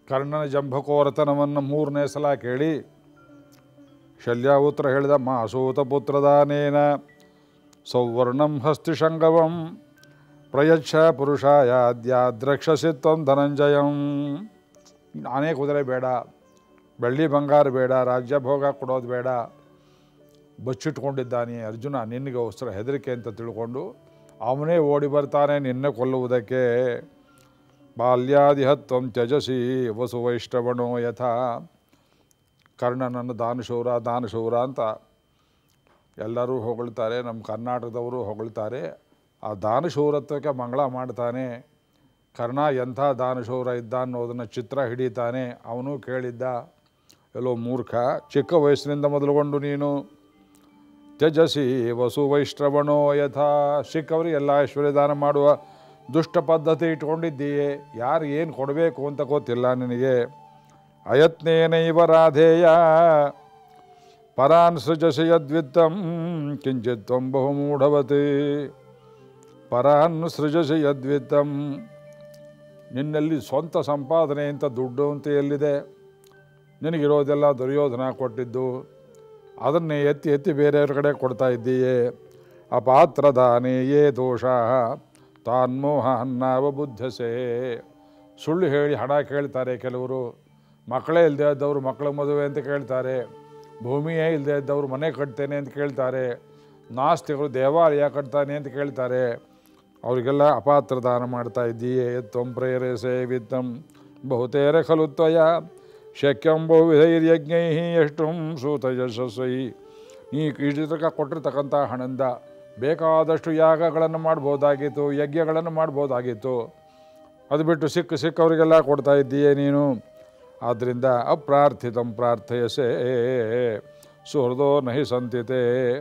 ಕರ್ಣನ ಜಂಭಕೋರತನವನ್ನು ಮೂರನೇ ಸಲ ಕೇಳಿ ಶಲ್ಯ ಉತ್ತರ ಹೇಳಿದ ಮಾಸೂತ ಪುತ್ರದಾನೇನ ಸೌವರ್ಣಂ ಹಸ್ತಿಶಂಗವಂ ಪ್ರಯಚ್ಛ ಪುರುಷಾಯ ಅದ್ಯಾದ್ರಕ್ಷಸಿತ್ವಂ ಧನಂಜಯಂ ನಾನೇ ಕುದುರೆ ಬೇಡ ಬೆಳ್ಳಿ ಬಂಗಾರ ಬೇಡ ರಾಜ್ಯ ಭೋಗ ಕೊಡೋದು ಬೇಡ ಬಚ್ಚಿಟ್ಕೊಂಡಿದ್ದಾನೆ ಅರ್ಜುನ ನಿನಗೋಸ್ಕರ ಹೆದರಿಕೆ ಅಂತ ತಿಳ್ಕೊಂಡು ಅವನೇ ಓಡಿ ಬರ್ತಾನೆ ನಿನ್ನೆ ಕೊಲ್ಲುವುದಕ್ಕೆ ಬಾಲ್ಯಾದಿಹತ್ವಂ ತ್ಯಜಸಿ ವಸುವೈಷ್ಣವಣೋ ಯಥಾ ಕರ್ಣನನ್ನು ದಾನಶೂರ ದಾನಶೂರ ಅಂತ ಎಲ್ಲರೂ ಹೊಗಳ್ತಾರೆ ನಮ್ಮ ಕರ್ನಾಟಕದವರು ಹೊಗಳ್ತಾರೆ ಆ ದಾನಶೂರತ್ವಕ್ಕೆ ಮಂಗಳ ಮಾಡ್ತಾನೆ ಕರ್ಣ ಎಂಥ ದಾನಶೂರ ಇದ್ದ ಅನ್ನೋದನ್ನು ಚಿತ್ರ ಹಿಡಿತಾನೆ ಅವನು ಕೇಳಿದ್ದ ಎಲ್ಲೋ ಮೂರ್ಖ ಚಿಕ್ಕ ವಯಸ್ಸಿನಿಂದ ಮೊದಲುಗೊಂಡು ನೀನು ತ್ಯಜಸಿ ವಸು ವೈಷ್ಣವಣೋ ಯಥಾ ಸಿಕ್ಕವರಿಗೆ ಎಲ್ಲ ಐಶ್ವರ್ಯ ದಾನ ಮಾಡುವ ದುಷ್ಟ ಪದ್ಧತಿ ಇಟ್ಕೊಂಡಿದ್ದೀಯೇ ಯಾರು ಏನು ಕೊಡಬೇಕು ಅಂತ ಗೊತ್ತಿಲ್ಲ ನಿನಗೆ ಅಯತ್ನೇನೈವ ರಾಧೇಯ ಪರಾನ್ ಸೃಜಸಿ ಯದ್ವಿತ್ತಂ ಕಿಂಚಿತ್ ತ್ವಂ ಬಹುಮೂಢವತಿ ಪರಾನ್ ಸೃಜಸಿ ಯದ್ವಿತ್ತಂ ನಿನ್ನಲ್ಲಿ ಸ್ವಂತ ಸಂಪಾದನೆ ಅಂತ ದುಡ್ಡು ಅಂತ ಎಲ್ಲಿದೆ ನಿನಗಿರೋದೆಲ್ಲ ದುರ್ಯೋಧನ ಕೊಟ್ಟಿದ್ದು ಅದನ್ನೇ ಎತ್ತಿ ಎತ್ತಿ ಬೇರೆಯವ್ರ ಕಡೆ ಕೊಡ್ತಾ ಇದ್ದೀಯೇ ಅಪಾತ್ರದಾನೇ ಯೇ ದೋಷ ತಾನ್ಮೋಹ ಅನ್ನಾವ ಬುದ್ಧಸೆ ಸುಳ್ಳು ಹೇಳಿ ಹಣ ಕೇಳ್ತಾರೆ ಕೆಲವರು ಮಕ್ಕಳೇ ಇಲ್ಲದೆ ಇದ್ದವರು ಮಕ್ಕಳ ಮದುವೆ ಅಂತ ಕೇಳ್ತಾರೆ ಭೂಮಿಯೇ ಇಲ್ಲದೆ ಇದ್ದವರು ಮನೆ ಕಟ್ತೇನೆ ಅಂತ ಕೇಳ್ತಾರೆ ನಾಸ್ತಿಕರು ದೇವಾಲಯ ಕಟ್ತಾನೆ ಅಂತ ಕೇಳ್ತಾರೆ ಅವರಿಗೆಲ್ಲ ಅಪಾತ್ರ ದಾನ ಮಾಡ್ತಾ ಇದ್ದೀಯೇ ತ್ವಂ ಪ್ರೇರಸೆ ವಿತ್ತಂ ಬಹುತೇರ ಖಲು ತ್ವಯ ಶಕ್ಯಂ ಬಹುವಿಧೈರ್ಯಜ್ಞೈ ಎಷ್ಟು ಸೂತ ಯಶಸ್ವೈ ನೀ ಇಷ್ಟಕ ಕೊಟ್ಟಿರ್ತಕ್ಕಂಥ ಹಣದಿಂದ ಬೇಕಾದಷ್ಟು ಯಾಗಗಳನ್ನು ಮಾಡ್ಬೋದಾಗಿತ್ತು ಯಜ್ಞಗಳನ್ನು ಮಾಡ್ಬೋದಾಗಿತ್ತು ಅದು ಬಿಟ್ಟು ಸಿಕ್ಕ ಸಿಕ್ಕವರಿಗೆಲ್ಲ ಕೊಡ್ತಾ ಇದ್ದೀಯೇ ನೀನು ಆದ್ದರಿಂದ ಅಪ್ರಾರ್ಥಿತಂ ಪ್ರಾರ್ಥಯಸೆ ಸುಹೃದೋ ನಹಿ ಸಂತಿತೆ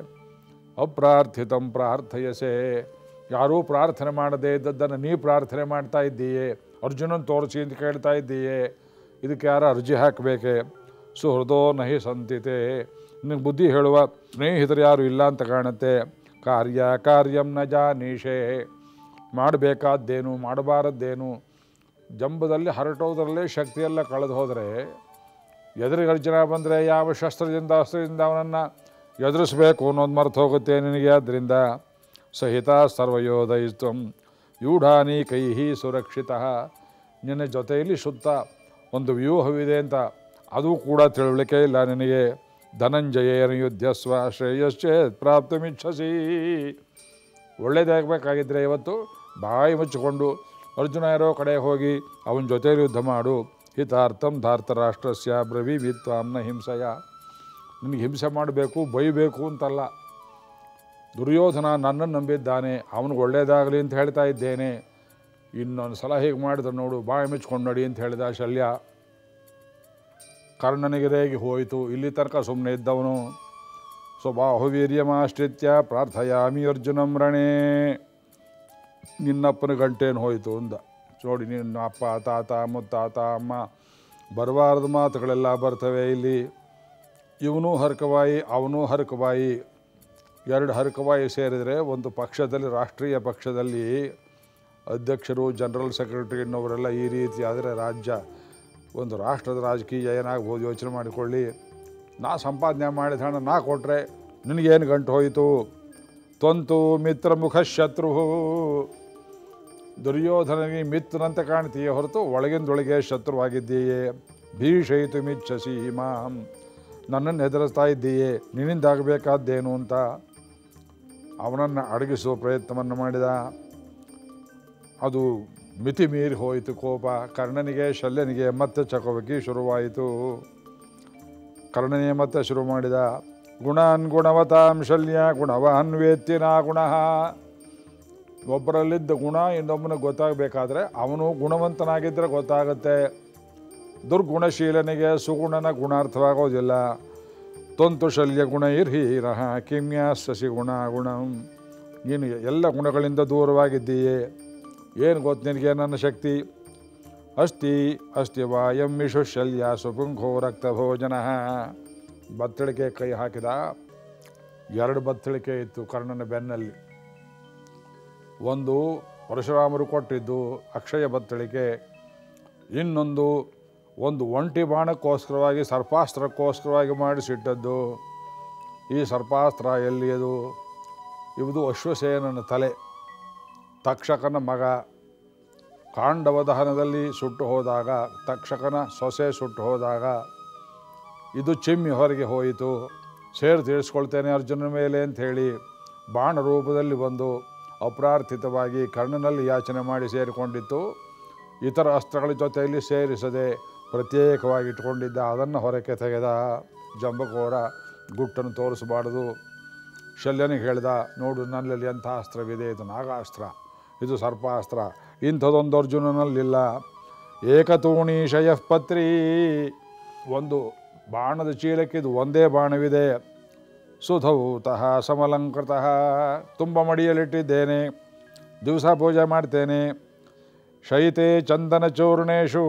ಅಪ್ರಾರ್ಥಿತಂ ಪ್ರಾರ್ಥಯಸೆ ಯಾರೂ ಪ್ರಾರ್ಥನೆ ಮಾಡದೇ ಇದ್ದದ್ದನ್ನು ನೀ ಪ್ರಾರ್ಥನೆ ಮಾಡ್ತಾ ಇದ್ದೀಯೇ ಅರ್ಜುನನ್ ತೋರಿಸಿ ಅಂತ ಕೇಳ್ತಾ ಇದ್ದೀಯೇ ಇದಕ್ಕೆ ಯಾರು ಅರ್ಜಿ ಹಾಕಬೇಕೆ ಸುಹೃದೋ ನಹಿ ಸಂತಿತೆ ನಿನಗೆ ಬುದ್ಧಿ ಹೇಳುವ ಸ್ನೇಹಿತರು ಯಾರು ಇಲ್ಲ ಅಂತ ಕಾಣುತ್ತೆ ಕಾರ್ಯ ಕಾರ್ಯಂ ನ ಜಾನೀಶೆ ಮಾಡಬೇಕಾದ್ದೇನು ಮಾಡಬಾರದ್ದೇನು ಜಂಬದಲ್ಲಿ ಹರಟೋದ್ರಲ್ಲೇ ಶಕ್ತಿಯೆಲ್ಲ ಕಳೆದು ಹೋದರೆ ಎದುರಿಗೆ ಅರ್ಜುನ ಬಂದರೆ ಯಾವ ಶಸ್ತ್ರದಿಂದ ಅಸ್ತ್ರದಿಂದ ಅವನನ್ನು ಎದುರಿಸಬೇಕು ಅನ್ನೋದು ಮರ್ತು ಹೋಗುತ್ತೆ ನಿನಗೆ ಆದ್ದರಿಂದ ಸಹಿತ ಸರ್ವಯೋಧಯಿತ್ವಂ ಯೂಢಾನಿ ಕೈಹಿ ಸುರಕ್ಷಿತ ನಿನ್ನ ಜೊತೆಯಲ್ಲಿ ಸುತ್ತ ಒಂದು ವ್ಯೂಹವಿದೆ ಅಂತ ಅದು ಕೂಡ ತಿಳುವಳಿಕೆ ಇಲ್ಲ ನಿನಗೆ ಧನಂಜಯೇನ ಯುದ್ಧಸ್ವ ಶ್ರೇಯಶ್ಚೇತ್ ಪ್ರಾಪ್ತಮಿಚ್ಛಸಿ ಒಳ್ಳೇದಾಗಬೇಕಾಗಿದ್ದರೆ ಇವತ್ತು ಬಾಯಿ ಮುಚ್ಚಿಕೊಂಡು ಅರ್ಜುನ ಇರೋ ಕಡೆ ಹೋಗಿ ಅವನ ಜೊತೆಯಲ್ಲಿ ಯುದ್ಧ ಮಾಡು ಹಿತಾರ್ಥಂ ಧಾರ್ತರಾಷ್ಟ್ರಸ್ಯ ಬ್ರವೀವಿತ್ವಾಂನ ಹಿಂಸೆಯ ನಿನಗೆ ಹಿಂಸೆ ಮಾಡಬೇಕು ಬೈಬೇಕು ಅಂತಲ್ಲ ದುರ್ಯೋಧನ ನನ್ನನ್ನು ನಂಬಿದ್ದಾನೆ ಅವನಿಗೆ ಒಳ್ಳೇದಾಗಲಿ ಅಂತ ಹೇಳ್ತಾ ಇದ್ದೇನೆ ಇನ್ನೊಂದು ಸಲ ಹೀಗೆ ಮಾಡಿದ್ರೆ ನೋಡು ಬಾಯಿ ಮುಚ್ಕೊಂಡು ನಡಿ ಅಂತ ಹೇಳಿದ ಶಲ್ಯ ಕರ್ಣನಿಗೆ ರೇಗಿ ಹೋಯಿತು ಇಲ್ಲಿ ತನಕ ಸುಮ್ಮನೆ ಇದ್ದವನು ಸ್ವಬಾಹುವೀರ್ಯಮಾಶ್ರಿತ್ಯ ಪ್ರಾರ್ಥಯಾಮಿ ಅರ್ಜುನಂ ರಣೇ ನಿನ್ನಪ್ಪನ ಗಂಟೇನು ಹೋಯಿತು ಅಂದ ನೋಡಿ ನಿನ್ನ ಅಪ್ಪ ತಾತ ಮುತ್ತಾತ ಅಮ್ಮ ಬರಬಾರ್ದ ಮಾತುಗಳೆಲ್ಲ ಬರ್ತವೆ ಇಲ್ಲಿ ಇವನು ಹರಕವಾಯಿ ಅವನು ಹರಕವಾಯಿ ಎರಡು ಹರಕವಾಯಿ ಸೇರಿದರೆ ಒಂದು ಪಕ್ಷದಲ್ಲಿ ರಾಷ್ಟ್ರೀಯ ಪಕ್ಷದಲ್ಲಿ ಅಧ್ಯಕ್ಷರು ಜನರಲ್ ಸೆಕ್ರೆಟರಿ ಅನ್ನೋರೆಲ್ಲ ಈ ರೀತಿ ಆದರೆ ರಾಜ್ಯ ಒಂದು ರಾಷ್ಟ್ರದ ರಾಜಕೀಯ ಏನಾಗ್ಬೋದು ಯೋಚನೆ ಮಾಡಿಕೊಳ್ಳಿ ನಾ ಸಂಪಾದನೆ ಮಾಡಿದ ಹಣ ನಾ ಕೊಟ್ಟರೆ ನಿನಗೇನು ಗಂಟು ಹೋಯಿತು ತ್ವಂತು ಮಿತ್ರ ಮುಖ ಶತ್ರು ದುರ್ಯೋಧನಿಗೆ ಮಿತ್ರನಂತೆ ಕಾಣ್ತೀಯೇ ಹೊರತು ಒಳಗಿಂದೊಳಗೆ ಶತ್ರುವಾಗಿದ್ದೀಯೇ ಭೀಷಯಿತು ಮಿಚ್ಛಸಿ ಮಾಂ ನನ್ನನ್ನು ಹೆದರಿಸ್ತಾ ಇದ್ದೀಯೇ ನಿನ್ನಿಂದಾಗಬೇಕಾದ್ದೇನು ಅಂತ ಅವನನ್ನು ಅಡಗಿಸುವ ಪ್ರಯತ್ನವನ್ನು ಮಾಡಿದ ಅದು ಮಿತಿ ಮೀರಿ ಹೋಯಿತು ಕೋಪ ಕರ್ಣನಿಗೆ ಶಲ್ಯನಿಗೆ ಮತ್ತೆ ಚಕವಕಿ ಶುರುವಾಯಿತು ಕರ್ಣನೇ ಮತ್ತೆ ಶುರು ಮಾಡಿದ ಗುಣಾನ್ ಗುಣವತಾಂ ಶಲ್ಯ ಗುಣವಾನ್ ವೇತ್ತಿನ ಗುಣ ಒಬ್ಬರಲ್ಲಿದ್ದ ಗುಣ ಇನ್ನೊಬ್ಬನಿಗೆ ಗೊತ್ತಾಗಬೇಕಾದ್ರೆ ಅವನು ಗುಣವಂತನಾಗಿದ್ದರೆ ಗೊತ್ತಾಗುತ್ತೆ ದುರ್ಗುಣಶೀಲನಿಗೆ ಸುಗುಣನ ಗುಣಾರ್ಥವಾಗೋದಿಲ್ಲ ತೊಂತು ಶಲ್ಯ ಗುಣ ಇರ್ಹೀರ ಕಿಮ್ಯಾಸ್ಸಿ ಗುಣ ಗುಣಂ ನೀನು ಎಲ್ಲ ಗುಣಗಳಿಂದ ದೂರವಾಗಿದ್ದೀಯೇ ಏನು ಗೊತ್ತು ನಿನಗೆ ನನ್ನ ಶಕ್ತಿ ಅಸ್ತಿ ಅಸ್ತಿ ವಾಯಂ ವಿಷು ಶಲ್ಯ ಸುಪುಂಖೋ ರಕ್ತ ಭೋಜನ ಬತ್ತಳಿಕೆ ಕೈ ಹಾಕಿದ ಎರಡು ಬತ್ತಳಿಕೆ ಇತ್ತು ಕರ್ಣನ ಬೆನ್ನಲ್ಲಿ ಒಂದು ಪರಶುರಾಮರು ಕೊಟ್ಟಿದ್ದು ಅಕ್ಷಯ ಬತ್ತಳಿಕೆ ಇನ್ನೊಂದು ಒಂದು ಒಂಟಿ ಬಾಣಕ್ಕೋಸ್ಕರವಾಗಿ ಸರ್ಪಾಸ್ತ್ರಕ್ಕೋಸ್ಕರವಾಗಿ ಮಾಡಿಸಿಟ್ಟದ್ದು ಈ ಸರ್ಪಾಸ್ತ್ರ ಎಲ್ಲಿಯದು ಇವುದು ಅಶ್ವಸೇನನ ತಲೆ ತಕ್ಷಕನ ಮಗ ಕಾಂಡವ ದಹನದಲ್ಲಿ ಸುಟ್ಟು ಹೋದಾಗ ತಕ್ಷಕನ ಸೊಸೆ ಸುಟ್ಟು ಹೋದಾಗ ಇದು ಚಿಮ್ಮಿ ಹೊರಗೆ ಹೋಯಿತು ಸೇರು ತೀರಿಸ್ಕೊಳ್ತೇನೆ ಅರ್ಜುನ ಮೇಲೆ ಅಂತ ಹೇಳಿ ಬಾಣ ರೂಪದಲ್ಲಿ ಬಂದು ಅಪ್ರಾರ್ಥಿತವಾಗಿ ಕರ್ಣನಲ್ಲಿ ಯಾಚನೆ ಮಾಡಿ ಸೇರಿಕೊಂಡಿತ್ತು ಇತರ ಅಸ್ತ್ರಗಳ ಜೊತೆಯಲ್ಲಿ ಸೇರಿಸದೆ ಪ್ರತ್ಯೇಕವಾಗಿ ಇಟ್ಕೊಂಡಿದ್ದ ಅದನ್ನು ಹೊರಕ್ಕೆ ತೆಗೆದ ಜಂಬಕೋರ ಗುಟ್ಟನ್ನು ತೋರಿಸಬಾರದು ಶಲ್ಯನಿಗೆ ಹೇಳ್ದ ನೋಡು ನನ್ನಲ್ಲಿ ಎಂಥ ಅಸ್ತ್ರವಿದೆ ಇದು ನಾಗಾಸ್ತ್ರ ಇದು ಸರ್ಪಾಸ್ತ್ರ ಇಂಥದೊಂದು ಅರ್ಜುನನಲ್ಲಿಲ್ಲ ಏಕತೂಣಿ ಶಯಃಪತ್ರಿ ಒಂದು ಬಾಣದ ಚೀಲಕ್ಕೆ ಇದು ಒಂದೇ ಬಾಣವಿದೆ ಸುಧೌತಃ ಸಮಲಂಕೃತಃ ತುಂಬ ಮಡಿಯಲ್ಲಿಟ್ಟಿದ್ದೇನೆ ದಿವಸ ಪೂಜೆ ಮಾಡ್ತೇನೆ ಶೈತೆ ಚಂದನ ಚೂರ್ಣೇಶು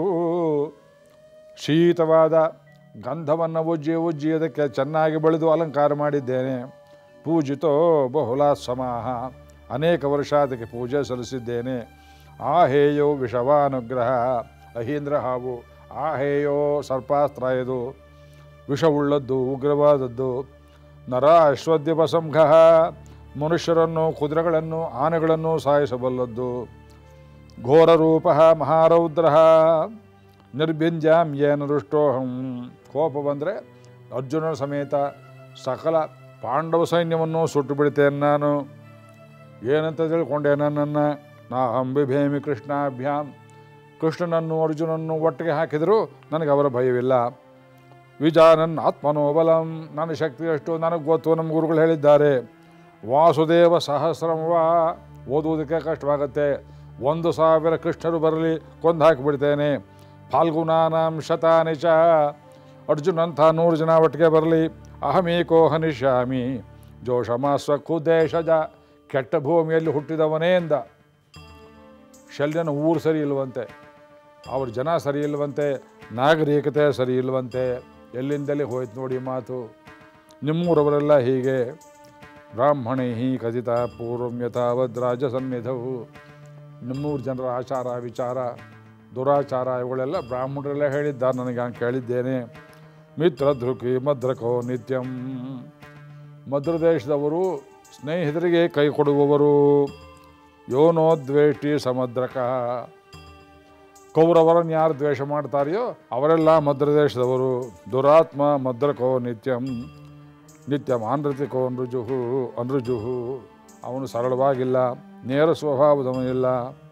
ಶೀತವಾದ ಗಂಧವನ್ನು ಉಜ್ಜಿ ಉಜ್ಜಿ ಅದಕ್ಕೆ ಚೆನ್ನಾಗಿ ಬಳಿದು ಅಲಂಕಾರ ಮಾಡಿದ್ದೇನೆ ಪೂಜಿತೋ ಬಹುಲ ಸಮಾಹ ಅನೇಕ ವರ್ಷ ಅದಕ್ಕೆ ಪೂಜೆ ಸಲ್ಲಿಸಿದ್ದೇನೆ ಆಹೇಯೋ ವಿಷವಾನುಗ್ರಹ ಅಹೀಂದ್ರ ಹಾವು ಆಹೇಯೋ ಸರ್ಪಾಸ್ತ್ರ ಇದು ವಿಷವುಳ್ಳದ್ದು ಉಗ್ರವಾದದ್ದು ನರ ಅಶ್ವದ್ಯಪಸಂಘ ಮನುಷ್ಯರನ್ನು ಕುದುರೆಗಳನ್ನು ಆನೆಗಳನ್ನು ಸಾಯಿಸಬಲ್ಲದ್ದು ಘೋರರೂಪ ಮಹಾರೌದ್ರ ನಿರ್ಭಿಂದ್ಯಾಂ ಏನು ರುಷ್ಟೋಹಂ ಕೋಪ ಬಂದರೆ ಅರ್ಜುನನ ಸಮೇತ ಸಕಲ ಪಾಂಡವ ಸೈನ್ಯವನ್ನು ಸುಟ್ಟು ಬಿಡ್ತೇನೆ ನಾನು ಏನಂತ ತಿಳ್ಕೊಂಡೆ ನನ್ನನ್ನು ನಾ ಅಂಬಿಭೇಮಿ ಕೃಷ್ಣಾಭ್ಯಾಮ್ ಕೃಷ್ಣನನ್ನು ಅರ್ಜುನನ್ನು ಒಟ್ಟಿಗೆ ಹಾಕಿದರೂ ನನಗೆ ಅವರ ಭಯವಿಲ್ಲ ವಿಜಾನನ್ ಆತ್ಮನೋಬಲಂ ನನ್ನ ಶಕ್ತಿ ಎಷ್ಟು ನನಗೆ ಗೊತ್ತು ನಮ್ಮ ಗುರುಗಳು ಹೇಳಿದ್ದಾರೆ ವಾಸುದೇವ ಸಹಸ್ರಮವ ಓದುವುದಕ್ಕೆ ಕಷ್ಟವಾಗುತ್ತೆ ಒಂದು ಸಾವಿರ ಕೃಷ್ಣರು ಬರಲಿ ಕೊಂದು ಹಾಕಿಬಿಡ್ತೇನೆ ಫಾಲ್ಗುನಾನಾಂ ಶತಾನಿ ಚ ಅರ್ಜುನಂಥ ನೂರು ಜನ ಒಟ್ಟಿಗೆ ಬರಲಿ ಅಹಮೀಕೋ ಹನಿಷ್ಯಾಮಿ ಜೋಷಮಾಸ್ವ ಕುದೇಶಜ ಕೆಟ್ಟ ಭೂಮಿಯಲ್ಲಿ ಹುಟ್ಟಿದವನೇ ಎಂದ ಶಲ್ಯನ ಊರು ಸರಿ ಇಲ್ವಂತೆ ಅವ್ರ ಜನ ಸರಿ ಇಲ್ವಂತೆ ನಾಗರಿಕತೆ ಸರಿ ಇಲ್ವಂತೆ ಎಲ್ಲಿಂದಲೇ ಹೋಯ್ತು ನೋಡಿ ಮಾತು ನಿಮ್ಮೂರವರೆಲ್ಲ ಹೀಗೆ ಬ್ರಾಹ್ಮಣೈ ಕಥಿತ ಪೂರ್ವಂ ಯಥಾವದ್ ರಾಜ ಸನ್ನಿಧವು ನಿಮ್ಮೂರು ಜನರ ಆಚಾರ ವಿಚಾರ ದುರಾಚಾರ ಇವುಗಳೆಲ್ಲ ಬ್ರಾಹ್ಮಣರೆಲ್ಲ ಹೇಳಿದ್ದಾರೆ ನನಗೆ ಹಂಗೆ ಕೇಳಿದ್ದೇನೆ ಮಿತ್ರ ಧೃಕಿ ಮದ್ರಕೋ ನಿತ್ಯಂ ಮದ್ರದೇಶದವರು ಸ್ನೇಹಿತರಿಗೆ ಕೈ ಕೊಡುವವರು ಯೋನೋ ದ್ವೇಷ್ಟಿ ಸಮದ್ರಕ ಕೌರವರನ್ನು ಯಾರು ದ್ವೇಷ ಮಾಡ್ತಾರೆಯೋ ಅವರೆಲ್ಲ ಮದ್ರದೇಶದವರು ದುರಾತ್ಮ ಮದ್ರಕೋ ನಿತ್ಯಂ ನಿತ್ಯಂ ಆನೃತಿಕೋ ಅನೃಜುಹು ಅನೃಜುಹು ಅವನು ಸರಳವಾಗಿಲ್ಲ ನೇರ ಸ್ವಭಾವದವನಿಲ್ಲ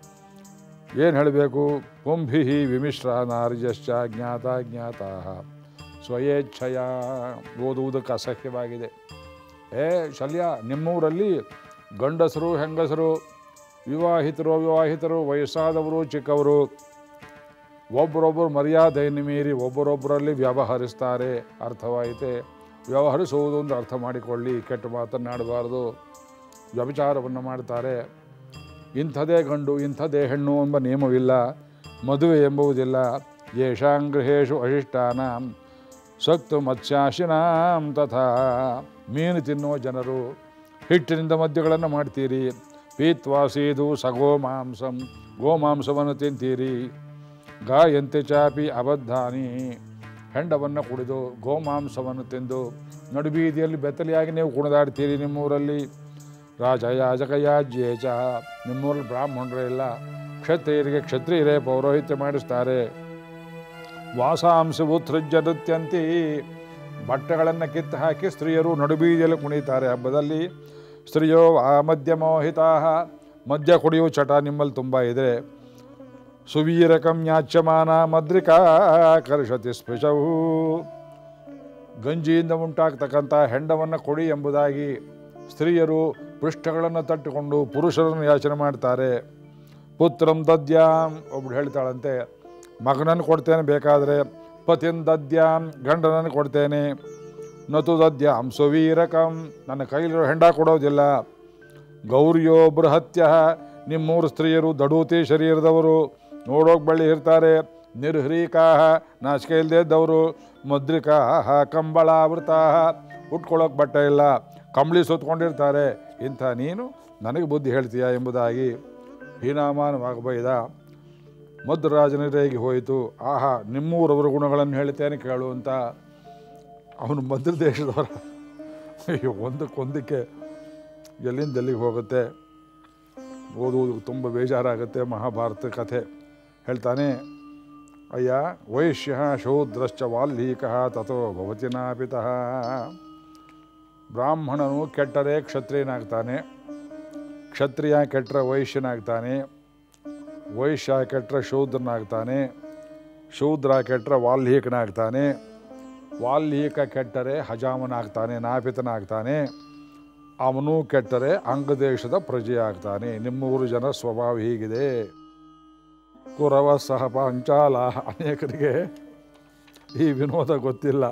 ಏನು ಹೇಳಬೇಕು ಕುಂಭಿ ವಿಮಿಶ್ರ ನಾರ್ಯಶ್ಚ ಜ್ಞಾತ ಜ್ಞಾತಾ ಸ್ವಯೇಚ್ಛಯ ಓದುವುದಕ್ಕೆ ಅಸಹ್ಯವಾಗಿದೆ ಏ ಶಲ್ಯ ನಿಮ್ಮೂರಲ್ಲಿ ಗಂಡಸರು ಹೆಂಗಸರು ವಿವಾಹಿತರು ಅವಿವಾಹಿತರು ವಯಸ್ಸಾದವರು ಚಿಕ್ಕವರು ಒಬ್ಬರೊಬ್ಬರು ಮರ್ಯಾದೆಯನ್ನು ಮೀರಿ ಒಬ್ಬರೊಬ್ಬರಲ್ಲಿ ವ್ಯವಹರಿಸ್ತಾರೆ ಅರ್ಥವಾಯಿತೆ ವ್ಯವಹರಿಸುವುದು ಅಂದರೆ ಅರ್ಥ ಮಾಡಿಕೊಳ್ಳಿ ಕೆಟ್ಟ ಮಾತನ್ನಾಡಬಾರ್ದು ವ್ಯಭಿಚಾರವನ್ನು ಮಾಡ್ತಾರೆ ಇಂಥದೇ ಗಂಡು ಇಂಥದೇ ಹೆಣ್ಣು ಎಂಬ ನಿಯಮವಿಲ್ಲ ಮದುವೆ ಎಂಬುವುದಿಲ್ಲ ಯೇಷಾಂ ಗೃಹೇಶು ಅಶಿಷ್ಟಾನಾಂ ಸಕ್ತು ಮತ್ಸ್ಯಾಶಿನಾಂ ತಥಾ ಮೀನು ತಿನ್ನುವ ಜನರು ಹಿಟ್ಟಿನಿಂದ ಮದ್ಯಗಳನ್ನು ಮಾಡ್ತೀರಿ ಪೀತ್ವಾಸೀದು ಸಗೋಮಾಂಸಂ ಗೋಮಾಂಸವನ್ನು ತಿಂತೀರಿ ಗಾಯಂತೆ ಚಾಪಿ ಅಬದ್ಧಾನಿ ಹೆಂಡವನ್ನು ಕುಡಿದು ಗೋಮಾಂಸವನ್ನು ತಿಂದು ನಡುಬೀದಿಯಲ್ಲಿ ಬೆತ್ತಲಿಯಾಗಿ ನೀವು ಕುಣಿದಾಡ್ತೀರಿ ನಿಮ್ಮೂರಲ್ಲಿ ರಾಜ ಯಾಜಕ ಯಾಜ್ಯೇ ಚ ನಿಮ್ಮೂರಲ್ಲಿ ಬ್ರಾಹ್ಮಣರೇ ಇಲ್ಲ ಕ್ಷತ್ರಿಯರಿಗೆ ಕ್ಷತ್ರಿಯರೇ ಪೌರೋಹಿತ್ಯ ಮಾಡಿಸ್ತಾರೆ ವಾಸಾಂಶ ಉತ್ಸೃಜ್ಯ ನೃತ್ಯಂತಿ ಬಟ್ಟೆಗಳನ್ನು ಕಿತ್ತು ಹಾಕಿ ಸ್ತ್ರೀಯರು ನಡುಬೀದಿಯಲ್ಲಿ ಕುಣಿತಾರೆ ಹಬ್ಬದಲ್ಲಿ ಸ್ತ್ರೀಯೋ ಆ ಮದ್ಯ ಮೋಹಿತಾ ಮದ್ಯ ಕುಡಿಯುವ ಚಟ ನಿಮ್ಮಲ್ಲಿ ತುಂಬ ಇದೆ ಸುವೀರಕಂ ಯಾಚ್ಯಮಾನ ಮದ್ರಿಕಾ ಕರ್ಷತಿ ಸ್ಪೃಶವು ಗಂಜಿಯಿಂದ ಉಂಟಾಗ್ತಕ್ಕಂಥ ಹೆಂಡವನ್ನು ಕೊಡಿ ಎಂಬುದಾಗಿ ಸ್ತ್ರೀಯರು ಪೃಷ್ಠಗಳನ್ನು ತಟ್ಟಿಕೊಂಡು ಪುರುಷರನ್ನು ಯಾಚನೆ ಮಾಡ್ತಾರೆ ಪುತ್ರಂ ದದ್ಯಾಂ ಒಬ್ಳು ಹೇಳ್ತಾಳಂತೆ ಮಗನನ್ನು ಕೊಡ್ತೇನೆ ಬೇಕಾದರೆ ಪತಿನ್ ದದ್ಯಾಂ ಗಂಡನನ್ನು ಕೊಡ್ತೇನೆ ನತು ದದ್ಯಾಂ ಸುವೀರಕಂ ನನ್ನ ಕೈಲಿರೋ ಹೆಂಡ ಕೊಡೋದಿಲ್ಲ ಗೌರಿಯೋ ಬೃಹತ್ಯ ನಿಮ್ಮೂರು ಸ್ತ್ರೀಯರು ದಡೂತಿ ಶರೀರದವರು ನೋಡೋಕೆ ಬಳ್ಳಿ ಇರ್ತಾರೆ ನಿರ್ಹ್ರೀಕಾ ನಾಚಿಕೆ ಇಲ್ಲದೆ ಇದ್ದವರು ಮುದ್ರಿಕಾ ಕಂಬಳಾವೃತಾ ಉಟ್ಕೊಳ್ಳೋಕೆ ಬಟ್ಟೆ ಇಲ್ಲ ಕಂಬಳಿ ಸುತ್ಕೊಂಡಿರ್ತಾರೆ ಇಂಥ ನೀನು ನನಗೆ ಬುದ್ಧಿ ಹೇಳ್ತೀಯ ಎಂಬುದಾಗಿ ಹೀನಾಮಾನವಾಗಿ ಬೈದ ಮದ್ರಾಜನಿರೇಗೆ ಹೋಯಿತು ಆಹಾ ನಿಮ್ಮೂರವರ ಗುಣಗಳನ್ನು ಹೇಳ್ತೇನೆ ಕೇಳು ಅಂತ ಅವನು ಮಧ್ಯ ದೇಶದವರ ಅಯ್ಯೋ ಒಂದಕ್ಕೊಂದಕ್ಕೆ ಎಲ್ಲಿಂದ ಎಲ್ಲಿಗೆ ಹೋಗುತ್ತೆ ಓದುವುದು ತುಂಬ ಬೇಜಾರಾಗುತ್ತೆ ಮಹಾಭಾರತ ಕಥೆ ಹೇಳ್ತಾನೆ ಅಯ್ಯ ವೈಶ್ಯ ಶೂದ್ರಶ್ಚ ವಾಲ್ಮೀಕ ತಥೋ ಭವತಿ ನಾಪಿತಃ ಬ್ರಾಹ್ಮಣನು ಕೆಟ್ಟರೆ ಕ್ಷತ್ರಿಯನಾಗ್ತಾನೆ ಕ್ಷತ್ರಿಯ ಕೆಟ್ಟರೆ ವೈಶ್ಯನಾಗ್ತಾನೆ ವೈಶ್ಯ ಕೆಟ್ಟರೆ ಶೂದ್ರನಾಗ್ತಾನೆ ಶೂದ್ರ ಕೆಟ್ಟರೆ ವಾಲ್ಮೀಕನಾಗ್ತಾನೆ ವಾಲ್ಮೀಕ ಕೆಟ್ಟರೆ ಹಜಾಮನಾಗ್ತಾನೆ ನಾಪಿತನಾಗ್ತಾನೆ ಅವನು ಕೆಟ್ಟರೆ ಅಂಗದೇಶದ ಪ್ರಜೆಯಾಗ್ತಾನೆ ನಿಮ್ಮೂರು ಜನ ಸ್ವಭಾವ ಹೀಗಿದೆ ಕುರವ ಸಹ ಪಾಂಚಾಲ ಅನೇಕರಿಗೆ ಈ ವಿನೋದ ಗೊತ್ತಿಲ್ಲ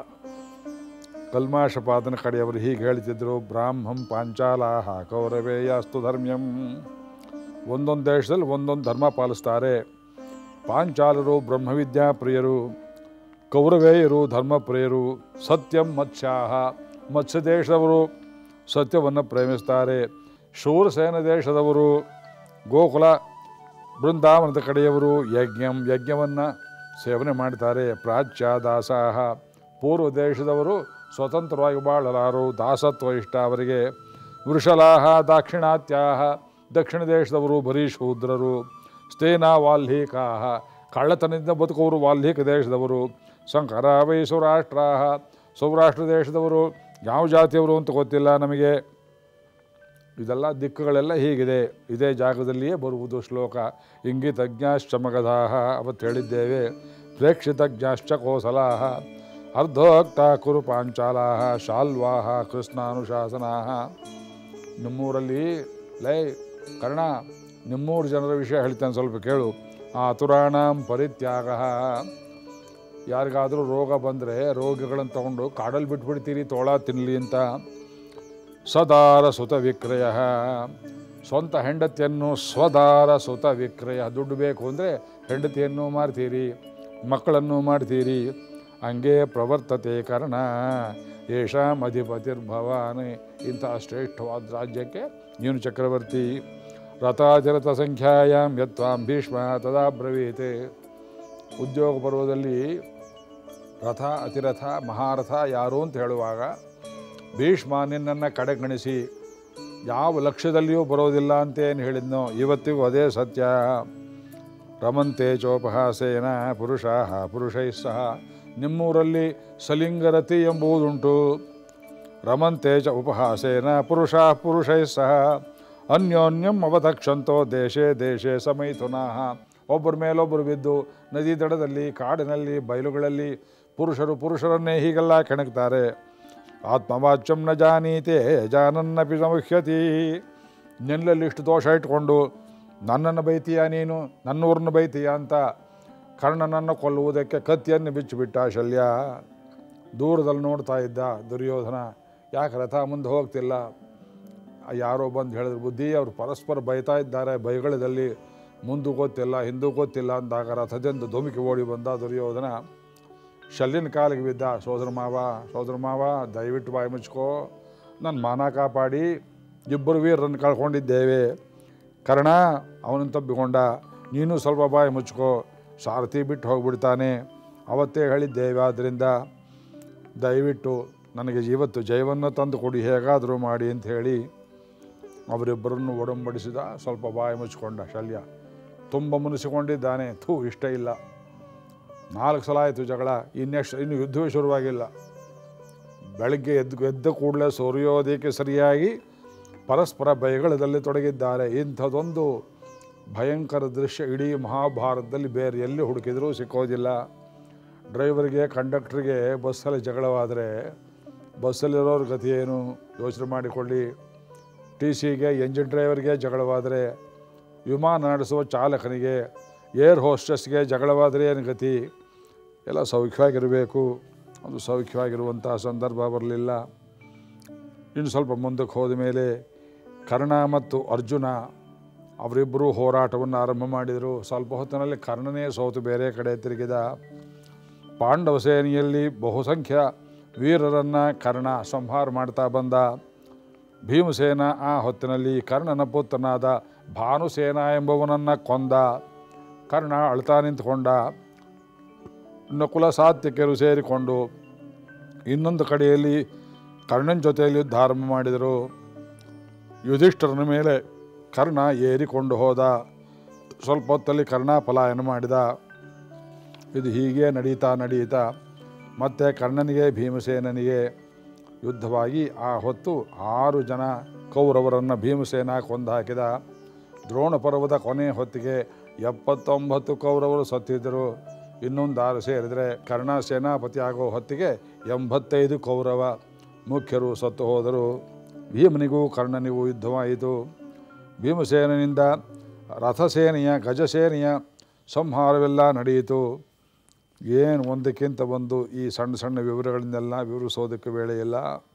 ಕಲ್ಮಾಶಪಾದನ ಕಡೆಯವರು ಹೀಗೆ ಹೇಳ್ತಿದ್ರು ಬ್ರಾಹ್ಮಂ ಪಾಂಚಾಲಾಹ ಕೌರವೇಯಾಸ್ತು ಧರ್ಮ್ಯಂ ಒಂದೊಂದು ದೇಶದಲ್ಲಿ ಒಂದೊಂದು ಧರ್ಮ ಪಾಲಿಸ್ತಾರೆ ಪಾಂಚಾಲರು ಬ್ರಹ್ಮವಿದ್ಯಾ ಪ್ರಿಯರು ಕೌರವೇಯರು ಧರ್ಮಪ್ರಿಯರು ಸತ್ಯಂ ಮತ್ಸ್ಯಾಹ ಮತ್ಸ್ಯ ದೇಶದವರು ಸತ್ಯವನ್ನು ಪ್ರೇಮಿಸ್ತಾರೆ ಶೂರಸೇನ ದೇಶದವರು ಗೋಕುಲ ಬೃಂದಾವನದ ಕಡೆಯವರು ಯಜ್ಞಂ ಯಜ್ಞವನ್ನು ಸೇವನೆ ಮಾಡ್ತಾರೆ ಪ್ರಾಚ್ಯ ದಾಸಾಹ ಪೂರ್ವ ದೇಶದವರು ಸ್ವತಂತ್ರವಾಗಿ ಬಾಳಲಾರು ದಾಸತ್ವ ಇಷ್ಟ ಅವರಿಗೆ ವೃಷಲಾಹ ದಾಕ್ಷಿಣಾತ್ಯಾಹ ದಕ್ಷಿಣ ದೇಶದವರು ಬರೀ ಶೂದ್ರರು ಸ್ಥೇನ ವಾಲ್ಮೀಕಾಹ ಕಳ್ಳತನದಿಂದ ಬದುಕುವರು ವಾಲ್ಮೀಕ ದೇಶದವರು ಸಂಕರ ವೈ ಸೌರಾಷ್ಟ್ರಾಹ ಸೌರಾಷ್ಟ್ರ ದೇಶದವರು ಯಾವ ಜಾತಿಯವರು ಅಂತ ಗೊತ್ತಿಲ್ಲ ನಮಗೆ ಇದೆಲ್ಲ ದಿಕ್ಕುಗಳೆಲ್ಲ ಹೀಗಿದೆ ಇದೇ ಜಾಗದಲ್ಲಿಯೇ ಬರುವುದು ಶ್ಲೋಕ ಇಂಗಿತಜ್ಞಾಶ್ಚ ಮಗಧಾಹ ಅವತ್ತು ಹೇಳಿದ್ದೇವೆ ಪ್ರೇಕ್ಷಿತಜ್ಞಾಶ್ಚ ಕೋಸಲಾಹ ಅರ್ಧೋಕ್ತ ಕುರು ಪಾಂಚಾಲಾಹ ಶಾಲ್ವಾಹ ಕೃಷ್ಣಾನುಶಾಸನಾಹ ನಿಮ್ಮೂರಲ್ಲಿ ಲೈ ಕರ್ಣ ನಿಮ್ಮೂರು ಜನರ ವಿಷಯ ಹೇಳ್ತೇನೆ ಸ್ವಲ್ಪ ಕೇಳು ಆತುರಾಣಂ ಪರಿತ್ಯಾಗ ಯಾರಿಗಾದರೂ ರೋಗ ಬಂದರೆ ರೋಗಿಗಳನ್ನು ತಗೊಂಡು ಕಾಡಲ್ಲಿ ಬಿಟ್ಬಿಡ್ತೀರಿ ತೋಳ ತಿನ್ನಲಿ ಅಂತ ಸದಾರ ಸುತ ವಿಕ್ರಯ ಸ್ವಂತ ಹೆಂಡತಿಯನ್ನು ಸ್ವದಾರ ಸುತ ವಿಕ್ರಯ ದುಡ್ಡು ಬೇಕು ಅಂದರೆ ಹೆಂಡತಿಯನ್ನು ಮಾರ್ತೀರಿ ಮಕ್ಕಳನ್ನು ಮಾಡ್ತೀರಿ ಹಂಗೆ ಪ್ರವರ್ತತೆ ಕರ್ಣ ಯೇಷಾಂ ಅಧಿಪತಿರ್ಭವಾನ್ ಇಂತಹ ಶ್ರೇಷ್ಠವಾದ ರಾಜ್ಯಕ್ಕೆ ನೀನು ಚಕ್ರವರ್ತಿ ರಥಾಚರತ ಸಂಖ್ಯಾಯಾಮ್ ಯತ್ವಾಂ ಭೀಷ್ಮ ತದಾ ಬ್ರವೀತೆ ಉದ್ಯೋಗ ಪರ್ವದಲ್ಲಿ ರಥ ಅತಿರಥ ಮಹಾರಥ ಯಾರು ಅಂತ ಹೇಳುವಾಗ ಭೀಷ್ಮ ನಿನ್ನನ್ನು ಕಡೆಗಣಿಸಿ ಯಾವ ಲಕ್ಷ್ಯದಲ್ಲಿಯೂ ಬರೋದಿಲ್ಲ ಅಂತೇನು ಹೇಳಿದ್ನೋ ಇವತ್ತಿಗೂ ಅದೇ ಸತ್ಯ ರಮಂತೆ ಚೋಪಹಾಸೇನ ಪುರುಷ ಪುರುಷೈ ಸಹ ನಿಮ್ಮೂರಲ್ಲಿ ಸಲಿಂಗರತಿ ಎಂಬುದುಂಟು ರಮಂತೆ ಚ ಉಪಹಾಸೇನ ಪುರುಷ ಪುರುಷೈ ಸಹ ಅನ್ಯೋನ್ಯಂ ಅವತಕ್ಷಂತೋ ದೇಶೇ ದೇಶೇ ಸಮೈಥುನಾಹ ಒಬ್ಬರ ಮೇಲೊಬ್ಬರು ಬಿದ್ದು ನದಿ ದಡದಲ್ಲಿ ಕಾಡಿನಲ್ಲಿ ಬಯಲುಗಳಲ್ಲಿ ಪುರುಷರು ಪುರುಷರನ್ನೇ ಹೀಗೆಲ್ಲ ಕೆಣಕ್ತಾರೆ ಆತ್ಮವಾಚ್ಯಂ ನ ಜಾನೀತೆ ಜಾನನ್ನಪಿ ಸಮುಹ್ಯತಿ ನಿನ್ನಲ್ಲಿ ಇಷ್ಟು ದೋಷ ಇಟ್ಕೊಂಡು ನನ್ನನ್ನು ಬೈತೀಯ ನೀನು ನನ್ನೂರನ್ನು ಬೈತೀಯ ಅಂತ ಕರ್ಣನನ್ನು ಕೊಲ್ಲುವುದಕ್ಕೆ ಕತ್ತಿಯನ್ನು ಬಿಚ್ಚಿಬಿಟ್ಟ ಶಲ್ಯ ದೂರದಲ್ಲಿ ನೋಡ್ತಾ ಇದ್ದ ದುರ್ಯೋಧನ ಯಾಕೆ ರಥ ಮುಂದೆ ಹೋಗ್ತಿಲ್ಲ ಯಾರೋ ಬಂದು ಹೇಳಿದ್ರು ಬುದ್ಧಿ ಅವರು ಪರಸ್ಪರ ಬೈತಾ ಇದ್ದಾರೆ ಬೈಗಳದಲ್ಲಿ ಮುಂದೂ ಗೊತ್ತಿಲ್ಲ ಹಿಂದೂ ಗೊತ್ತಿಲ್ಲ ಅಂದಾಗ ರಥದಿಂದ ಧುಮುಕಿ ಓಡಿ ಬಂದ ದುರ್ಯೋಧನ ಶಲ್ಯನ ಕಾಲಿಗೆ ಬಿದ್ದ ಸೋದರ ಮಾವ ಸೋದರ ಮಾವ ದಯವಿಟ್ಟು ಬಾಯಿ ಮುಚ್ಕೋ ನನ್ನ ಮಾನ ಕಾಪಾಡಿ ಇಬ್ಬರು ವೀರರನ್ನು ಕಳ್ಕೊಂಡಿದ್ದೇವೆ ಕರ್ಣ ಅವನನ್ನು ತಬ್ಬಿಕೊಂಡ ನೀನು ಸ್ವಲ್ಪ ಬಾಯಿ ಮುಚ್ಕೋ ಸಾರಥಿ ಬಿಟ್ಟು ಹೋಗ್ಬಿಡ್ತಾನೆ ಅವತ್ತೇ ಹೇಳಿದ್ದೇವೆ ಆದ್ದರಿಂದ ದಯವಿಟ್ಟು ನನಗೆ ಇವತ್ತು ಜಯವನ್ನು ತಂದು ಕೊಡಿ ಹೇಗಾದರೂ ಮಾಡಿ ಅಂತ ಹೇಳಿ ಅವರಿಬ್ಬರನ್ನು ಒಡಂಬಡಿಸಿದ ಸ್ವಲ್ಪ ಬಾಯಿ ಮುಚ್ಕೊಂಡ ಶಲ್ಯ ತುಂಬ ಮುನಿಸಿಕೊಂಡಿದ್ದಾನೆ ಥೂ ಇಷ್ಟ ಇಲ್ಲ ನಾಲ್ಕು ಸಲ ಆಯಿತು ಜಗಳ ಇನ್ನೆಷ್ಟು ಇನ್ನು ಯುದ್ಧವೇ ಶುರುವಾಗಿಲ್ಲ ಬೆಳಗ್ಗೆ ಎದ್ದು ಎದ್ದ ಕೂಡಲೇ ಸೂರ್ಯೋದಯಕ್ಕೆ ಸರಿಯಾಗಿ ಪರಸ್ಪರ ಬಯಗಳದಲ್ಲಿ ತೊಡಗಿದ್ದಾರೆ ಇಂಥದ್ದೊಂದು ಭಯಂಕರ ದೃಶ್ಯ ಇಡೀ ಮಹಾಭಾರತದಲ್ಲಿ ಬೇರೆ ಎಲ್ಲಿ ಹುಡುಕಿದರೂ ಸಿಕ್ಕೋದಿಲ್ಲ ಡ್ರೈವರ್ಗೆ ಕಂಡಕ್ಟ್ರಿಗೆ ಬಸ್ಸಲ್ಲಿ ಜಗಳವಾದರೆ ಬಸ್ಸಲ್ಲಿರೋರ ಗತಿ ಏನು ಯೋಚನೆ ಮಾಡಿಕೊಳ್ಳಿ ಟಿ ಸಿಗೆ ಎಂಜಿನ್ ಡ್ರೈವರ್ಗೆ ಜಗಳವಾದರೆ ವಿಮಾನ ನಡೆಸುವ ಚಾಲಕನಿಗೆ ಏರ್ ಹೋಸ್ಟೆಸ್ಗೆ ಜಗಳವಾದರೆ ಏನು ಗತಿ ಎಲ್ಲ ಸೌಖ್ಯವಾಗಿರಬೇಕು ಅದು ಸೌಖ್ಯವಾಗಿರುವಂಥ ಸಂದರ್ಭ ಬರಲಿಲ್ಲ ಇನ್ನು ಸ್ವಲ್ಪ ಮುಂದಕ್ಕೆ ಹೋದ ಮೇಲೆ ಕರ್ಣ ಮತ್ತು ಅರ್ಜುನ ಅವರಿಬ್ಬರೂ ಹೋರಾಟವನ್ನು ಆರಂಭ ಮಾಡಿದರು ಸ್ವಲ್ಪ ಹೊತ್ತಿನಲ್ಲಿ ಕರ್ಣನೇ ಸೋತು ಬೇರೆ ಕಡೆ ತಿರುಗಿದ ಪಾಂಡವ ಸೇನೆಯಲ್ಲಿ ಬಹುಸಂಖ್ಯ ವೀರರನ್ನು ಕರ್ಣ ಸಂಹಾರ ಮಾಡ್ತಾ ಬಂದ ಭೀಮಸೇನ ಆ ಹೊತ್ತಿನಲ್ಲಿ ಕರ್ಣನ ಪುತ್ರನಾದ ಭಾನುಸೇನ ಎಂಬುವನನ್ನು ಕೊಂದ ಕರ್ಣ ಅಳ್ತಾ ನಿಂತ್ಕೊಂಡ ನಕುಲ ಸಾತ್ಯಕರು ಸೇರಿಕೊಂಡು ಇನ್ನೊಂದು ಕಡೆಯಲ್ಲಿ ಕರ್ಣನ ಜೊತೆಯಲ್ಲಿ ಯುದ್ಧ ಆರಂಭ ಮಾಡಿದರು ಯುಧಿಷ್ಠರನ ಮೇಲೆ ಕರ್ಣ ಏರಿಕೊಂಡು ಹೋದ ಸ್ವಲ್ಪ ಹೊತ್ತಲ್ಲಿ ಕರ್ಣ ಪಲಾಯನ ಮಾಡಿದ ಇದು ಹೀಗೆ ನಡೀತಾ ನಡೀತಾ ಮತ್ತೆ ಕರ್ಣನಿಗೆ ಭೀಮಸೇನನಿಗೆ ಯುದ್ಧವಾಗಿ ಆ ಹೊತ್ತು ಆರು ಜನ ಕೌರವರನ್ನು ಭೀಮಸೇನ ಕೊಂದು ಹಾಕಿದ ದ್ರೋಣ ಪರ್ವದ ಕೊನೆ ಹೊತ್ತಿಗೆ ಎಪ್ಪತ್ತೊಂಬತ್ತು ಕೌರವರು ಸತ್ತಿದ್ದರು ಇನ್ನೊಂದು ಆರು ಸೇರಿದರೆ ಕರ್ಣ ಸೇನಾಪತಿ ಆಗೋ ಹೊತ್ತಿಗೆ ಎಂಬತ್ತೈದು ಕೌರವ ಮುಖ್ಯರು ಸತ್ತು ಹೋದರು ಭೀಮನಿಗೂ ಕರ್ಣನಿಗೂ ಯುದ್ಧವಾಯಿತು ಭೀಮಸೇನಿಂದ ರಥಸೇನೆಯ ಗಜಸೇನೆಯ ಸಂಹಾರವೆಲ್ಲ ನಡೆಯಿತು ಏನು ಒಂದಕ್ಕಿಂತ ಒಂದು ಈ ಸಣ್ಣ ಸಣ್ಣ ವಿವರಗಳನ್ನೆಲ್ಲ ವಿವರಿಸೋದಕ್ಕೆ ವೇಳೆ ಇಲ್ಲ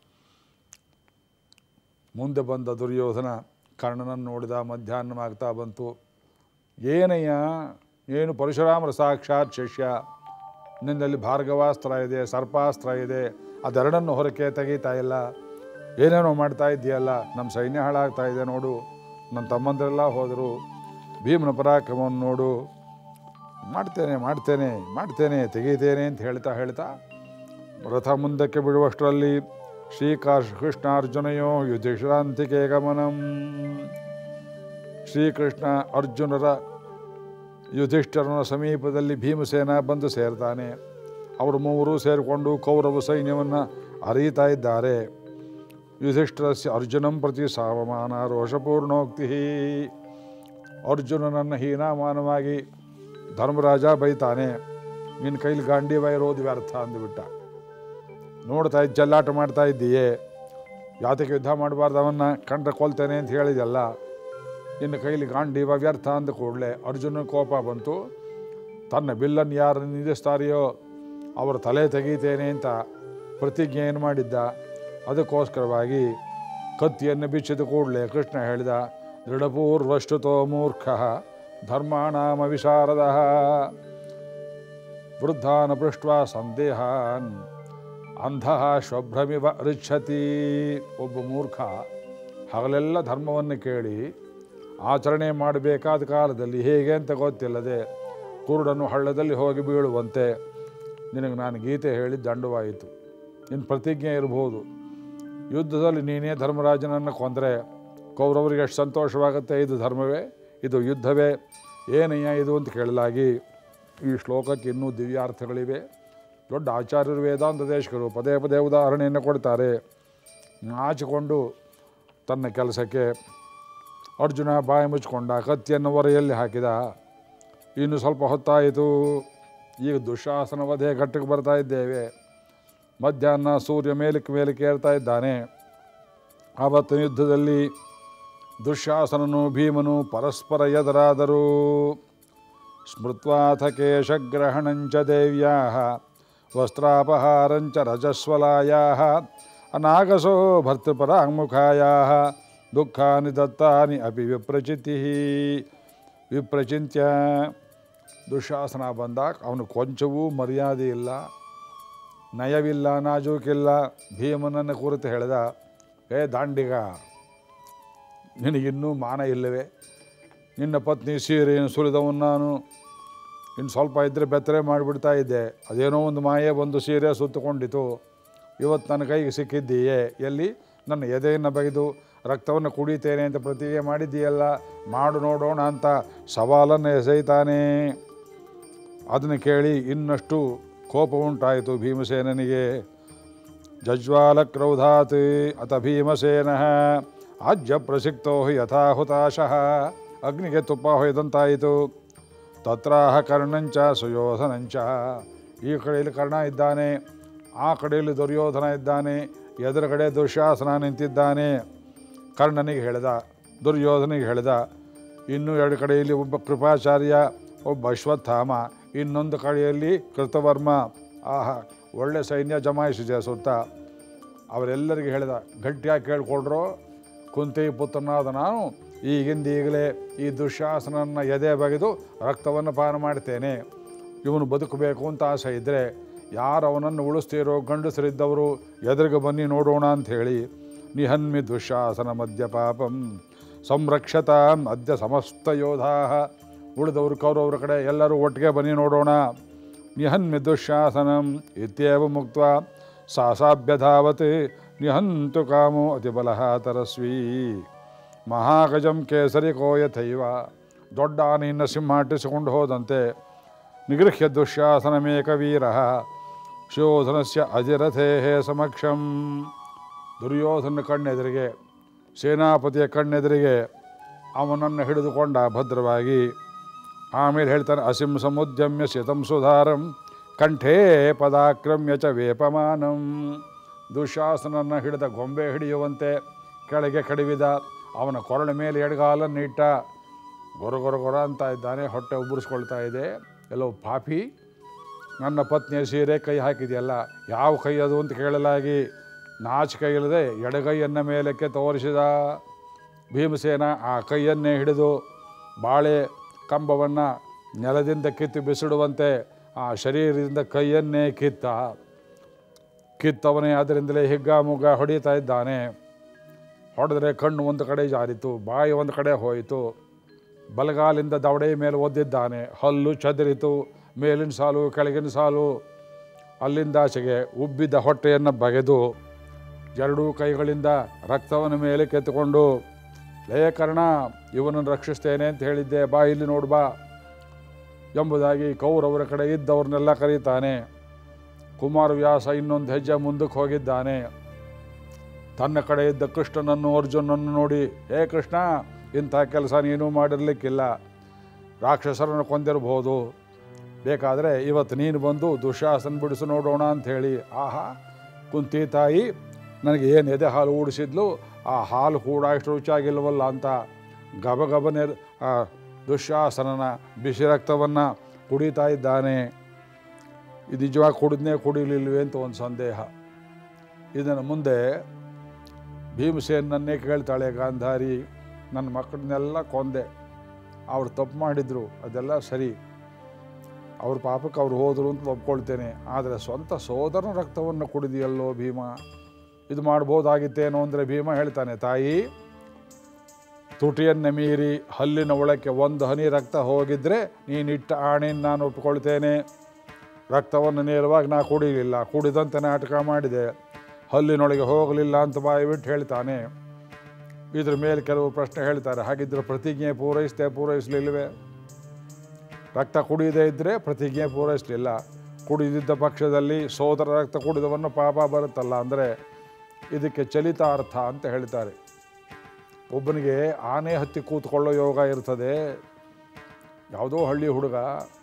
ಮುಂದೆ ಬಂದ ದುರ್ಯೋಧನ ಕರ್ಣನನ್ನು ನೋಡಿದ ಮಧ್ಯಾಹ್ನವಾಗ್ತಾ ಬಂತು ಏನಯ್ಯ ಏನು ಪರಶುರಾಮರ ಸಾಕ್ಷಾತ್ ಶಿಷ್ಯ ನಿನ್ನಲ್ಲಿ ಭಾರ್ಗವಾಸ್ತ್ರ ಇದೆ ಸರ್ಪಾಸ್ತ್ರ ಇದೆ ಅದೆರಡನ್ನು ಹೊರಕೆ ತೆಗೀತಾ ಇಲ್ಲ ಏನೇನೋ ಮಾಡ್ತಾ ಇದೆಯಲ್ಲ ನಮ್ಮ ಸೈನ್ಯ ಹಾಳಾಗ್ತಾ ಇದೆ ನೋಡು ನನ್ನ ತಮ್ಮಂದರೆಲ್ಲ ಹೋದರು ಭೀಮನ ಪರಾಕ್ರಮವನ್ನು ನೋಡು ಮಾಡ್ತೇನೆ ಮಾಡ್ತೇನೆ ಮಾಡ್ತೇನೆ ತೆಗೀತೇನೆ ಅಂತ ಹೇಳ್ತಾ ಹೇಳ್ತಾ ರಥ ಮುಂದಕ್ಕೆ ಬಿಡುವಷ್ಟರಲ್ಲಿ ಶ್ರೀಕಾಶ್ ಕೃಷ್ಣಾರ್ಜುನಯೋ ಯುಧಿಷ್ಠಾಂತಿಕೆ ಗಮನಂ ಶ್ರೀಕೃಷ್ಣ ಅರ್ಜುನರ ಯುಧಿಷ್ಠರನ ಸಮೀಪದಲ್ಲಿ ಭೀಮಸೇನ ಬಂದು ಸೇರ್ತಾನೆ ಅವರು ಮೂವರು ಸೇರಿಕೊಂಡು ಕೌರವ ಸೈನ್ಯವನ್ನು ಅರಿಯುತ್ತಾ ಇದ್ದಾರೆ ಯುಧಿಷ್ಠರಸ್ಯ ಅರ್ಜುನಂ ಪ್ರತಿ ಸಾವಮಾನ ರೋಷಪೂರ್ಣೋಕ್ತಿ ಅರ್ಜುನನನ್ನು ಹೀನಾಮಾನವಾಗಿ ಧರ್ಮರಾಜ ಬೈತಾನೆ ನಿನ್ನ ಕೈಲಿ ಗಾಂಡೀವ ಇರೋದು ವ್ಯರ್ಥ ಅಂದುಬಿಟ್ಟ ನೋಡ್ತಾ ಇದ್ದು ಜಲ್ಲಾಟ ಮಾಡ್ತಾ ಇದ್ದೀಯೇ ಯಾತಕ್ಕೆ ಯುದ್ಧ ಮಾಡಬಾರ್ದು ಅವನ್ನ ಕಂಡ್ರೆ ಕೊಲ್ತೇನೆ ಅಂತ ಹೇಳಿದೆಲ್ಲ ಇನ್ನು ಕೈಲಿ ಗಾಂಡೀವ ವ್ಯರ್ಥ ಅಂದ ಕೂಡಲೇ ಅರ್ಜುನ ಕೋಪ ಬಂತು ತನ್ನ ಬಿಲ್ಲನ್ನು ಯಾರು ನಿಲ್ಲಿಸ್ತಾರೆಯೋ ಅವರ ತಲೆ ತೆಗೀತೇನೆ ಅಂತ ಪ್ರತಿಜ್ಞೆ ಏನು ಮಾಡಿದ್ದ ಅದಕ್ಕೋಸ್ಕರವಾಗಿ ಕತ್ತಿಯನ್ನು ಬಿಚ್ಚಿದ ಕೂಡಲೇ ಕೃಷ್ಣ ಹೇಳಿದ ದೃಢಪೂರ್ವಷ್ಟುತೋ ಮೂರ್ಖ ಧರ್ಮಾಣಾಮ ವಿಶಾರದ ವೃದ್ಧಾನ ಪೃಷ್ಟ ಸಂದೇಹಾನ್ ಅಂಧ ಶುಭ್ರಮಿವ ರಿಚ್ಛತಿ ಒಬ್ಬ ಮೂರ್ಖ ಹಗಲೆಲ್ಲ ಧರ್ಮವನ್ನು ಕೇಳಿ ಆಚರಣೆ ಮಾಡಬೇಕಾದ ಕಾಲದಲ್ಲಿ ಹೇಗೆ ಅಂತ ಗೊತ್ತಿಲ್ಲದೆ ಕುರುಡನ್ನು ಹಳ್ಳದಲ್ಲಿ ಹೋಗಿ ಬೀಳುವಂತೆ ನಿನಗೆ ನಾನು ಗೀತೆ ಹೇಳಿ ದಂಡವಾಯಿತು ನಿನ್ನ ಪ್ರತಿಜ್ಞೆ ಇರ್ಬೋದು ಯುದ್ಧದಲ್ಲಿ ನೀನೇ ಧರ್ಮರಾಜನನ್ನು ಕೊಂದರೆ ಕೌರವರಿಗೆ ಎಷ್ಟು ಸಂತೋಷವಾಗುತ್ತೆ ಇದು ಧರ್ಮವೇ ಇದು ಯುದ್ಧವೇ ಏನಯ್ಯ ಇದು ಅಂತ ಕೇಳಲಾಗಿ ಈ ಶ್ಲೋಕಕ್ಕೆ ಇನ್ನೂ ದಿವ್ಯಾರ್ಥಗಳಿವೆ ದೊಡ್ಡ ಆಚಾರ್ಯರು ವೇದಾಂತ ದೇಶಕರು ಪದೇ ಪದೇ ಉದಾಹರಣೆಯನ್ನು ಕೊಡ್ತಾರೆ ನಾಚಿಕೊಂಡು ತನ್ನ ಕೆಲಸಕ್ಕೆ ಅರ್ಜುನ ಬಾಯಿ ಮುಚ್ಕೊಂಡ ಕತ್ತಿಯನ್ನು ಹೊರೆಯಲ್ಲಿ ಹಾಕಿದ ಇನ್ನು ಸ್ವಲ್ಪ ಹೊತ್ತಾಯಿತು ಈಗ ದುಶಾಸನ ವಧೆ ಘಟ್ಟಕ್ಕೆ ಬರ್ತಾ ಇದ್ದೇವೆ ಮಧ್ಯಾಹ್ನ ಸೂರ್ಯ ಮೇಲಕ್ಕೆ ಮೇಲಕ್ಕೆ ಏರ್ತಾ ಇದ್ದಾನೆ ಆವತ್ತಿನ ಯುದ್ಧದಲ್ಲಿ ದುಶ್ಯಾಸನನು ಭೀಮನು ಪರಸ್ಪರ ಎದುರಾದರು ಸ್ಮೃತ್ವಾಥ ಕೇಶಗ್ರಹಣಂಚ ದೇವ್ಯಾ ವಸ್ತ್ರಾಪಹಾರಂಚ ರಜಸ್ವಲಾಯಾ ಅನಾಗಸೋ ಭರ್ತೃಪರಾಂಗುಖಾಯಾ ದುಃಖಾನಿ ದತ್ತಾನಿ ಅಪಿ ವಿಪ್ರಚಿತಿ ವಿಪ್ರಚಿಂತ್ಯ ದುಶಾಸನ ಬಂದಾಗ ಅವನು ಕೊಂಚವೂ ಮರ್ಯಾದೆ ಇಲ್ಲ ನಯವಿಲ್ಲ ನಾಜೂಕಿಲ್ಲ ಭೀಮನನ್ನು ಕುರಿತು ಹೇಳಿದ ಏ ದಾಂಡಿಗ ನಿನಗಿನ್ನೂ ಮಾನ ಇಲ್ಲವೇ ನಿನ್ನ ಪತ್ನಿ ಸೀರೆಯನ್ನು ಸುಲಿದವನು ನಾನು ಇನ್ನು ಸ್ವಲ್ಪ ಇದ್ದರೆ ಬೆತ್ತರೆ ಮಾಡಿಬಿಡ್ತಾ ಇದ್ದೆ ಅದೇನೋ ಒಂದು ಮಾಯೆ ಬಂದು ಸೀರೆ ಸುತ್ತಕೊಂಡಿತು ಇವತ್ತು ನನ್ನ ಕೈಗೆ ಸಿಕ್ಕಿದ್ದೀಯೇ ಎಲ್ಲಿ ನನ್ನ ಎದೆಯನ್ನು ಬಗೆದು ರಕ್ತವನ್ನು ಕುಡಿತೇನೆ ಅಂತ ಪ್ರತಿಜ್ಞೆ ಮಾಡಿದ್ದೀಯಲ್ಲ ಮಾಡು ನೋಡೋಣ ಅಂತ ಸವಾಲನ್ನು ಎಸೆಯ್ತಾನೆ ಅದನ್ನು ಕೇಳಿ ಇನ್ನಷ್ಟು ಕೋಪ ಉಂಟಾಯಿತು ಭೀಮಸೇನನಿಗೆ ಜಜ್ವಾಲ ಕ್ರೌಧಾತ್ ಅತ ಭೀಮಸೇನ ಆಜ್ಯ ಪ್ರಸಿಕ್ತೋ ಹಿ ಯಥಾಹುತಾಶಃ ಅಗ್ನಿಗೆ ತುಪ್ಪ ಹೊಯ್ದಂತಾಯಿತು ತತ್ರಾಹ ಕರ್ಣಂಚ ಸುಯೋಧನಂಚ ಈ ಕಡೆಯಲ್ಲಿ ಕರ್ಣ ಇದ್ದಾನೆ ಆ ಕಡೆಯಲ್ಲಿ ದುರ್ಯೋಧನ ಇದ್ದಾನೆ ಎದುರುಗಡೆ ದುಶ್ಯಾಸನ ನಿಂತಿದ್ದಾನೆ ಕರ್ಣನಿಗೆ ಹೇಳಿದ ದುರ್ಯೋಧನಿಗೆ ಹೇಳಿದ ಇನ್ನೂ ಎರಡು ಕಡೆಯಲ್ಲಿ ಒಬ್ಬ ಕೃಪಾಚಾರ್ಯ ಒಬ್ಬ ಅಶ್ವತ್ಥಾಮ ಇನ್ನೊಂದು ಕಡೆಯಲ್ಲಿ ಕೃತವರ್ಮ ಆಹಾ ಒಳ್ಳೆ ಸೈನ್ಯ ಜಮಾಯಿಸಿದೆ ಸುತ್ತ ಅವರೆಲ್ಲರಿಗೆ ಹೇಳಿದ ಗಟ್ಟಿಯಾಗಿ ಕೇಳ್ಕೊಳ್ರು ಕುಂತಿ ಪುತ್ರನಾದ ನಾನು ಈಗಿಂದ ಈಗಲೇ ಈ ದುಶ್ಯಾಸನನ್ನು ಎದೆ ಬಗೆದು ರಕ್ತವನ್ನು ಪಾನ ಮಾಡ್ತೇನೆ ಇವನು ಬದುಕಬೇಕು ಅಂತ ಆಸೆ ಇದ್ದರೆ ಯಾರು ಅವನನ್ನು ಉಳಿಸ್ತೀರೋ ಗಂಡಸರಿದ್ದವರು ಎದುರಿಗೆ ಬನ್ನಿ ನೋಡೋಣ ಅಂಥೇಳಿ ನಿಹನ್ಮಿ ದುಶ್ಯಾಸನ ಮಧ್ಯ ಪಾಪಂ ಸಂರಕ್ಷತಾಂ ಅದ್ಯ ಸಮಸ್ತ ಯೋಧಾ ಉಳಿದವರು ಕೌರವರ ಕಡೆ ಎಲ್ಲರೂ ಒಟ್ಟಿಗೆ ಬನ್ನಿ ನೋಡೋಣ ನಿಹನ್ಮಿ ದುಶ್ಯಾಸನಂ ಇತ್ಯೇವ ಮುಕ್ತ ಸಾಸಾಭ್ಯಧಾವತ್ ನಿಹಂತು ಕಾಮೋ ಅತಿಬಲಃ ತರಸ್ವೀ ಮಹಾಗಜಂ ಕೇಸರಿ ಕೋಯಥೈವ ದೊಡ್ಡ ಆನೆಯಿಂದ ಸಿಂಹ ಅಟ್ಟಿಸಿಕೊಂಡು ಹೋದಂತೆ ನಿಗೃಹ್ಯ ದುಶ್ಯಾಸನಮೇಕವೀರ ಶಿವೋಧನಸ್ಯ ಅಜಿರಥೇ ಸಮಕ್ಷಂ ದುರ್ಯೋಧನ ಕಣ್ಣೆದುರಿಗೆ ಸೇನಾಪತಿಯ ಕಣ್ಣೆದುರಿಗೆ ಅವನನ್ನು ಹಿಡಿದುಕೊಂಡ ಭದ್ರವಾಗಿ ಆಮೇಲೆ ಹೇಳ್ತಾನೆ ಅಸಿಂ ಸಮುದ್ಯಮ್ಯ ಶತಂ ಸುಧಾರಂ ಕಂಠೇ ಪದಾಕ್ರಮ್ಯ ಚ ವೇಪಮಾನಂ ದುಶಾಸನನ್ನು ಹಿಡಿದ ಗೊಂಬೆ ಹಿಡಿಯುವಂತೆ ಕೆಳಗೆ ಕಡಿವಿದ ಅವನ ಕೊರಳ ಮೇಲೆ ಎಡಗಾಲನ್ನು ಇಟ್ಟ ಗೊರ ಗೊರ ಗೊರ ಅಂತ ಇದ್ದಾನೆ ಹೊಟ್ಟೆ ಉಬ್ಬರಿಸ್ಕೊಳ್ತಾ ಇದೆ ಎಲ್ಲೋ ಪಾಪಿ ನನ್ನ ಪತ್ನಿಯ ಸೀರೆ ಕೈ ಹಾಕಿದೆಯಲ್ಲ ಯಾವ ಕೈ ಅದು ಅಂತ ಕೇಳಲಾಗಿ ನಾಚಿಕೆ ಇಲ್ಲದೆ ಎಡಗೈಯನ್ನು ಮೇಲಕ್ಕೆ ತೋರಿಸಿದ ಭೀಮಸೇನ ಆ ಕೈಯನ್ನೇ ಹಿಡಿದು ಬಾಳೆ ಕಂಬವನ್ನು ನೆಲದಿಂದ ಕಿತ್ತು ಬಿಸಿಡುವಂತೆ ಆ ಶರೀರದಿಂದ ಕೈಯನ್ನೇ ಕಿತ್ತ ಕಿತ್ತವನೇ ಅದರಿಂದಲೇ ಹಿಗ್ಗಾಮುಗ್ಗ ಹೊಡಿತಾ ಇದ್ದಾನೆ ಹೊಡೆದ್ರೆ ಕಣ್ಣು ಒಂದು ಕಡೆ ಜಾರಿತು ಬಾಯಿ ಒಂದು ಕಡೆ ಹೋಯಿತು ಬಲಗಾಲಿಂದ ದವಡೆ ಮೇಲೆ ಒದ್ದಿದ್ದಾನೆ ಹಲ್ಲು ಚದರಿತು ಮೇಲಿನ ಸಾಲು ಕೆಳಗಿನ ಸಾಲು ಅಲ್ಲಿಂದಾಚೆಗೆ ಉಬ್ಬಿದ್ದ ಹೊಟ್ಟೆಯನ್ನು ಬಗೆದು ಎರಡೂ ಕೈಗಳಿಂದ ರಕ್ತವನ್ನು ಮೇಲೆ ಕೆತ್ತುಕೊಂಡು ಲೇ ಕರ್ಣ ಇವನನ್ನು ರಕ್ಷಿಸ್ತೇನೆ ಅಂತ ಹೇಳಿದ್ದೆ ಬಾ ಇಲ್ಲಿ ನೋಡು ಬಾ ಎಂಬುದಾಗಿ ಕೌರವರ ಕಡೆ ಇದ್ದವ್ರನ್ನೆಲ್ಲ ಕರೀತಾನೆ ಕುಮಾರವ್ಯಾಸ ಇನ್ನೊಂದು ಹೆಜ್ಜೆ ಮುಂದಕ್ಕೆ ಹೋಗಿದ್ದಾನೆ ತನ್ನ ಕಡೆ ಇದ್ದ ಕೃಷ್ಣನನ್ನು ಅರ್ಜುನನ್ನು ನೋಡಿ ಹೇ ಕೃಷ್ಣ ಇಂಥ ಕೆಲಸ ನೀನು ಮಾಡಿರಲಿಕ್ಕಿಲ್ಲ ರಾಕ್ಷಸರನ್ನು ಕೊಂದಿರಬಹುದು ಬೇಕಾದರೆ ಇವತ್ತು ನೀನು ಬಂದು ದುಶಾಸನ ಬಿಡಿಸಿ ನೋಡೋಣ ಅಂಥೇಳಿ ಆಹಾ ಕುಂತಿ ತಾಯಿ ನನಗೆ ಏನು ಎದೆ ಹಾಲು ಊಡಿಸಿದ್ಲು ಆ ಹಾಲು ಕೂಡ ಅಷ್ಟು ರುಚಿಯಾಗಿಲ್ವಲ್ಲ ಅಂತ ಗಬಗಬನೆ ಆ ದುಶ್ಯಾಸನನ ಬಿಸಿ ರಕ್ತವನ್ನು ಕುಡಿತಾ ಇದ್ದಾನೆ ಇದು ನಿಜವಾಗಿ ಕುಡಿದ್ನೇ ಕುಡಿಲಿಲ್ವೇ ಅಂತ ಒಂದು ಸಂದೇಹ ಇದನ್ನು ಮುಂದೆ ಭೀಮಸೇನನ್ನೇ ಕೇಳ್ತಾಳೆ ಗಾಂಧಾರಿ ನನ್ನ ಮಕ್ಕಳನ್ನೆಲ್ಲ ಕೊಂದೆ ಅವ್ರು ತಪ್ಪು ಮಾಡಿದರು ಅದೆಲ್ಲ ಸರಿ ಅವ್ರ ಪಾಪಕ್ಕೆ ಅವ್ರು ಹೋದರು ಅಂತ ಒಪ್ಕೊಳ್ತೇನೆ ಆದರೆ ಸ್ವಂತ ಸೋದರನ ರಕ್ತವನ್ನು ಕುಡಿದಿಯಲ್ಲೋ ಭೀಮ ಇದು ಮಾಡ್ಬೋದಾಗಿತ್ತೇನೋ ಅಂದರೆ ಭೀಮ ಹೇಳ್ತಾನೆ ತಾಯಿ ತುಟಿಯನ್ನು ಮೀರಿ ಹಲ್ಲಿನ ಒಳಕ್ಕೆ ಒಂದು ಹನಿ ರಕ್ತ ಹೋಗಿದ್ರೆ ನೀನಿಟ್ಟ ಆಣೆಯನ್ನು ನಾನು ಒಪ್ಕೊಳ್ತೇನೆ ರಕ್ತವನ್ನು ನೇರವಾಗಿ ನಾ ಕುಡಿಲಿಲ್ಲ ಕುಡಿದಂತೆ ನಾಟಕ ಮಾಡಿದೆ ಹಲ್ಲಿನೊಳಗೆ ಹೋಗಲಿಲ್ಲ ಅಂತ ಬಾಯಿ ಬಿಟ್ಟು ಹೇಳ್ತಾನೆ ಇದ್ರ ಮೇಲೆ ಕೆಲವು ಪ್ರಶ್ನೆ ಹೇಳ್ತಾರೆ ಹಾಗಿದ್ರೆ ಪ್ರತಿಜ್ಞೆ ಪೂರೈಸ್ತೆ ಪೂರೈಸಲಿಲ್ವೇ ರಕ್ತ ಕುಡಿಯದೇ ಇದ್ದರೆ ಪ್ರತಿಜ್ಞೆ ಪೂರೈಸಲಿಲ್ಲ ಕುಡಿದಿದ್ದ ಪಕ್ಷದಲ್ಲಿ ಸೋದರ ರಕ್ತ ಕುಡಿದವನ್ನು ಪಾಪ ಬರುತ್ತಲ್ಲ ಅಂದರೆ ಇದಕ್ಕೆ ಚಲಿತಾರ್ಥ ಅಂತ ಹೇಳ್ತಾರೆ ಒಬ್ಬನಿಗೆ ಆನೆ ಹತ್ತಿ ಕೂತ್ಕೊಳ್ಳೋ ಯೋಗ ಇರ್ತದೆ ಯಾವುದೋ ಹಳ್ಳಿ ಹುಡುಗ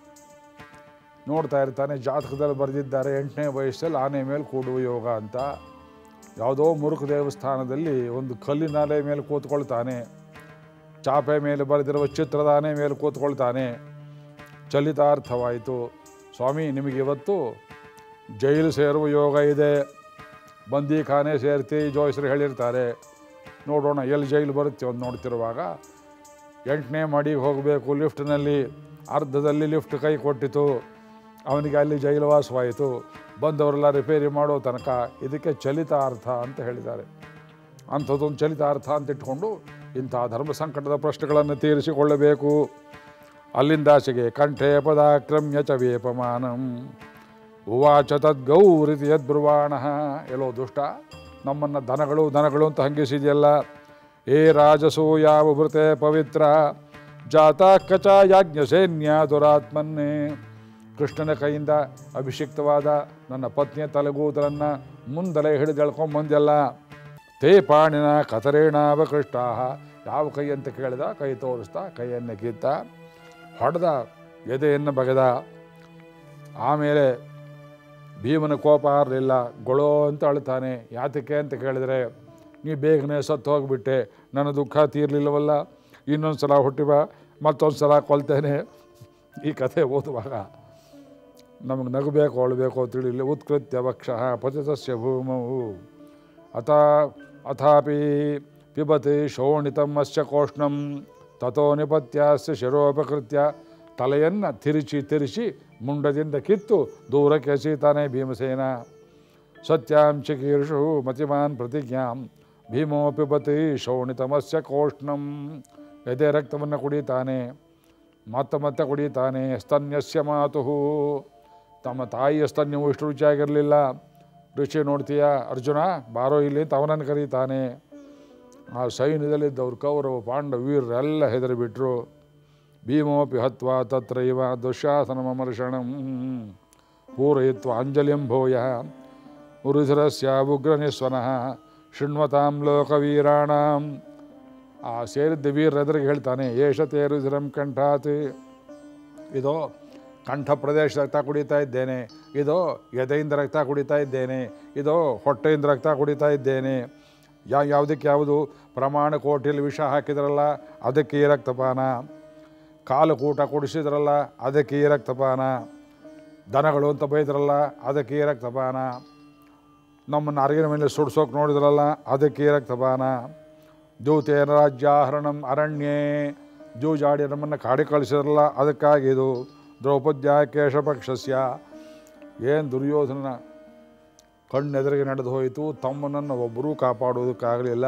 ನೋಡ್ತಾ ಇರ್ತಾನೆ ಜಾತಕದಲ್ಲಿ ಬರೆದಿದ್ದಾರೆ ಎಂಟನೇ ವಯಸ್ಸಲ್ಲಿ ಆನೆ ಮೇಲೆ ಕೂಡುವ ಯೋಗ ಅಂತ ಯಾವುದೋ ಮುರುಕ ದೇವಸ್ಥಾನದಲ್ಲಿ ಒಂದು ಕಲ್ಲಿನ ಅಲೆ ಮೇಲೆ ಕೂತ್ಕೊಳ್ತಾನೆ ಚಾಪೆ ಮೇಲೆ ಬರೆದಿರುವ ಚಿತ್ರದ ಆನೆ ಮೇಲೆ ಕೂತ್ಕೊಳ್ತಾನೆ ಚಲಿತಾರ್ಥವಾಯಿತು ಸ್ವಾಮಿ ನಿಮಗೆ ಇವತ್ತು ಜೈಲು ಸೇರುವ ಯೋಗ ಇದೆ ಬಂದೀಖಾನೆ ಸೇರ್ತಿ ಜೋಯಿಸರು ಹೇಳಿರ್ತಾರೆ ನೋಡೋಣ ಎಲ್ಲಿ ಜೈಲು ಬರುತ್ತೆ ಒಂದು ನೋಡ್ತಿರುವಾಗ ಎಂಟನೇ ಮಾಡಿಗೆ ಹೋಗಬೇಕು ಲಿಫ್ಟ್ನಲ್ಲಿ ಅರ್ಧದಲ್ಲಿ ಲಿಫ್ಟ್ ಕೈ ಕೊಟ್ಟಿತು ಅವನಿಗೆ ಅಲ್ಲಿ ಜೈಲು ವಾಸವಾಯಿತು ಬಂದವರೆಲ್ಲ ರಿಪೇರಿ ಮಾಡೋ ತನಕ ಇದಕ್ಕೆ ಚಲಿತಾರ್ಥ ಅಂತ ಹೇಳಿದ್ದಾರೆ ಅಂಥದ್ದೊಂದು ಚಲಿತಾರ್ಥ ಅಂತ ಇಟ್ಕೊಂಡು ಇಂಥ ಧರ್ಮ ಸಂಕಟದ ಪ್ರಶ್ನೆಗಳನ್ನು ತೀರಿಸಿಕೊಳ್ಳಬೇಕು ಅಲ್ಲಿಂದಾಚೆಗೆ ಕಂಠೆ ಪದಾಕ್ರಮ್ಯ ಚ ವೇಪಮಾನಂ ಉವಾಚ ತದ್ಗೌರಿತಿ ಯದ್ಬ್ರುವಾಣ ಎಲ್ಲೋ ದುಷ್ಟ ನಮ್ಮನ್ನು ದನಗಳು ದನಗಳು ಅಂತ ಹಂಗಿಸಿದೆಯಲ್ಲ ಏ ರಾಜಸೋ ಯಾವ ಭೃತೆ ಪವಿತ್ರ ಜಾತ ಕಚ ಯಾಜ್ಞಸೇನ್ಯ ದುರಾತ್ಮನ್ನೇ ಕೃಷ್ಣನ ಕೈಯಿಂದ ಅಭಿಷಿಕ್ತವಾದ ನನ್ನ ಪತ್ನಿಯ ತಲೆಗೂದಲನ್ನು ಮುಂದಲೇ ಹಿಡಿದು ಎಳ್ಕೊಂಬಂದೆಲ್ಲ ತೇ ಪಾಣಿನ ಕತರೇಣಾವಕೃಷ್ಟ ಯಾವ ಕೈ ಅಂತ ಕೇಳಿದ ಕೈ ತೋರಿಸ್ತಾ ಕೈಯನ್ನು ಕಿತ್ತ ಹೊಡೆದ ಎದೆಯನ್ನು ಬಗೆದ ಆಮೇಲೆ ಭೀಮನ ಕೋಪ ಆರಲಿಲ್ಲ ಗೊಳೋ ಅಂತ ಅಳ್ತಾನೆ ಯಾತಕ್ಕೆ ಅಂತ ಕೇಳಿದರೆ ನೀ ಬೇಗನೆ ಸತ್ತು ಹೋಗಿಬಿಟ್ಟೆ ನನ್ನ ದುಃಖ ತೀರಲಿಲ್ಲವಲ್ಲ ಇನ್ನೊಂದು ಸಲ ಹುಟ್ಟಿ ಬಾ ಮತ್ತೊಂದು ಸಲ ಕೊಲ್ತೇನೆ ಈ ಕಥೆ ಓದುವಾಗ ನಮಗೆ ನಗಬೇಕು ಅಳಬೇಕು ತಿಳಿಲಿ ಉತ್ಕೃತ್ಯ ವಕ್ಷ ಪತಿತಸ್ಯ ಭೂಮವು ಅಥ ಅಥಾಪಿ ಪಿಬತಿ ಶೋಣಿತಂ ಅಸ್ಯ ಕೋಷ್ಣಂ ತಥೋ ನಿಪತ್ಯಾಸ್ಯ ಶಿರೋಪಕೃತ್ಯ ತಲೆಯನ್ನು ತಿರುಚಿ ತಿರುಚಿ ಮುಂಡದಿಂದ ಕಿತ್ತು ದೂರಕ್ಕೆ ಎಸೀತಾನೆ ಭೀಮಸೇನ ಸತ್ಯಾಂ ಚಿಕೀರ್ಷು ಮತಿಮಾನ್ ಪ್ರತಿಜ್ಞಾಂ ಭೀಮೋ ಪಿಬತಿ ಶೋಣಿತಮಸ್ಯ ಕೋಷ್ಣಂ ಎದೆ ರಕ್ತವನ್ನು ಕುಡಿತಾನೆ ಮತ್ತೆ ಮತ್ತೆ ಕುಡಿತಾನೆ ಸ್ತನ್ಯಸ್ಯ ಮಾತು ತಮ್ಮ ತಾಯಿಯ ಸ್ತನ್ಯವು ಇಷ್ಟು ರುಚಿಯಾಗಿರಲಿಲ್ಲ ರುಚಿ ನೋಡ್ತೀಯ ಅರ್ಜುನ ಬಾರೋ ಇಲ್ಲಿ ಅಂತ ಅವನನ್ನು ಕರೀತಾನೆ ಆ ಸೈನ್ಯದಲ್ಲಿದ್ದವ್ರು ಕೌರವ ಪಾಂಡವ ವೀರರೆಲ್ಲ ಹೆದರಿಬಿಟ್ರು ಭೀಮೋಪಿ ಹತ್ವ ತತ್ರೈವ ದುಶ್ಯಾಸನಮರ್ಷಣಂ ಪೂರಯಿತ್ವ ಅಂಜಲಿಂ ಭೂಯ ಉರುಧಿರಸ್ಯ ಉಗ್ರನಿಸ್ವನಃ ಶೃಣ್ವತಾಂ ಲೋಕವೀರಾಣಾಂ ಆ ಸೇರಿದ್ದ ವೀರರೆದುರಿಗೆ ಹೇಳ್ತಾನೆ ಏಷತೆ ರುಧಿರಂ ಕಂಠಾತ್ ಇದು ಕಂಠ ಪ್ರದೇಶ ರಕ್ತ ಕುಡಿತಾ ಇದ್ದೇನೆ ಇದು ಎದೆಯಿಂದ ರಕ್ತ ಕುಡಿತಾ ಇದ್ದೇನೆ ಇದು ಹೊಟ್ಟೆಯಿಂದ ರಕ್ತ ಕುಡಿತಾ ಇದ್ದೇನೆ ಯಾ ಯಾವುದಕ್ಕೆ ಯಾವುದು ಪ್ರಮಾಣ ಕೋಟಿಯಲ್ಲಿ ವಿಷ ಹಾಕಿದ್ರಲ್ಲ ಅದಕ್ಕೆ ಈ ರಕ್ತಪಾನ ಕಾಲು ಕೂಟ ಕುಡಿಸಿದ್ರಲ್ಲ ಅದಕ್ಕೆ ಈ ರಕ್ತಪಾನ ದನಗಳು ಅಂತ ಬೈದ್ರಲ್ಲ ಅದಕ್ಕೆ ಈ ರಕ್ತಪಾನ ನಮ್ಮನ್ನು ಅರಗಿನ ಮೇಲೆ ಸುಡ್ಸೋಕೆ ನೋಡಿದ್ರಲ್ಲ ಅದಕ್ಕೆ ಈ ರಕ್ತಪಾನ ದ್ಯೂತೇನ ರಾಜ್ಯಾಹರಣಂ ಅರಣ್ಯೇ ಜೂಜಾಡಿ ನಮ್ಮನ್ನು ಕಾಡಿ ಕಳಿಸಿದ್ರಲ್ಲ ಅದಕ್ಕಾಗಿ ಇದು ದ್ರೌಪದ್ಯ ಕೇಶಪಕ್ಷಸ್ಯ ಏನು ದುರ್ಯೋಧನನ ಕಣ್ಣೆದುರಿಗೆ ನಡೆದು ಹೋಯಿತು ತಮ್ಮನನ್ನು ಒಬ್ಬರೂ ಕಾಪಾಡುವುದಕ್ಕಾಗಲಿಲ್ಲ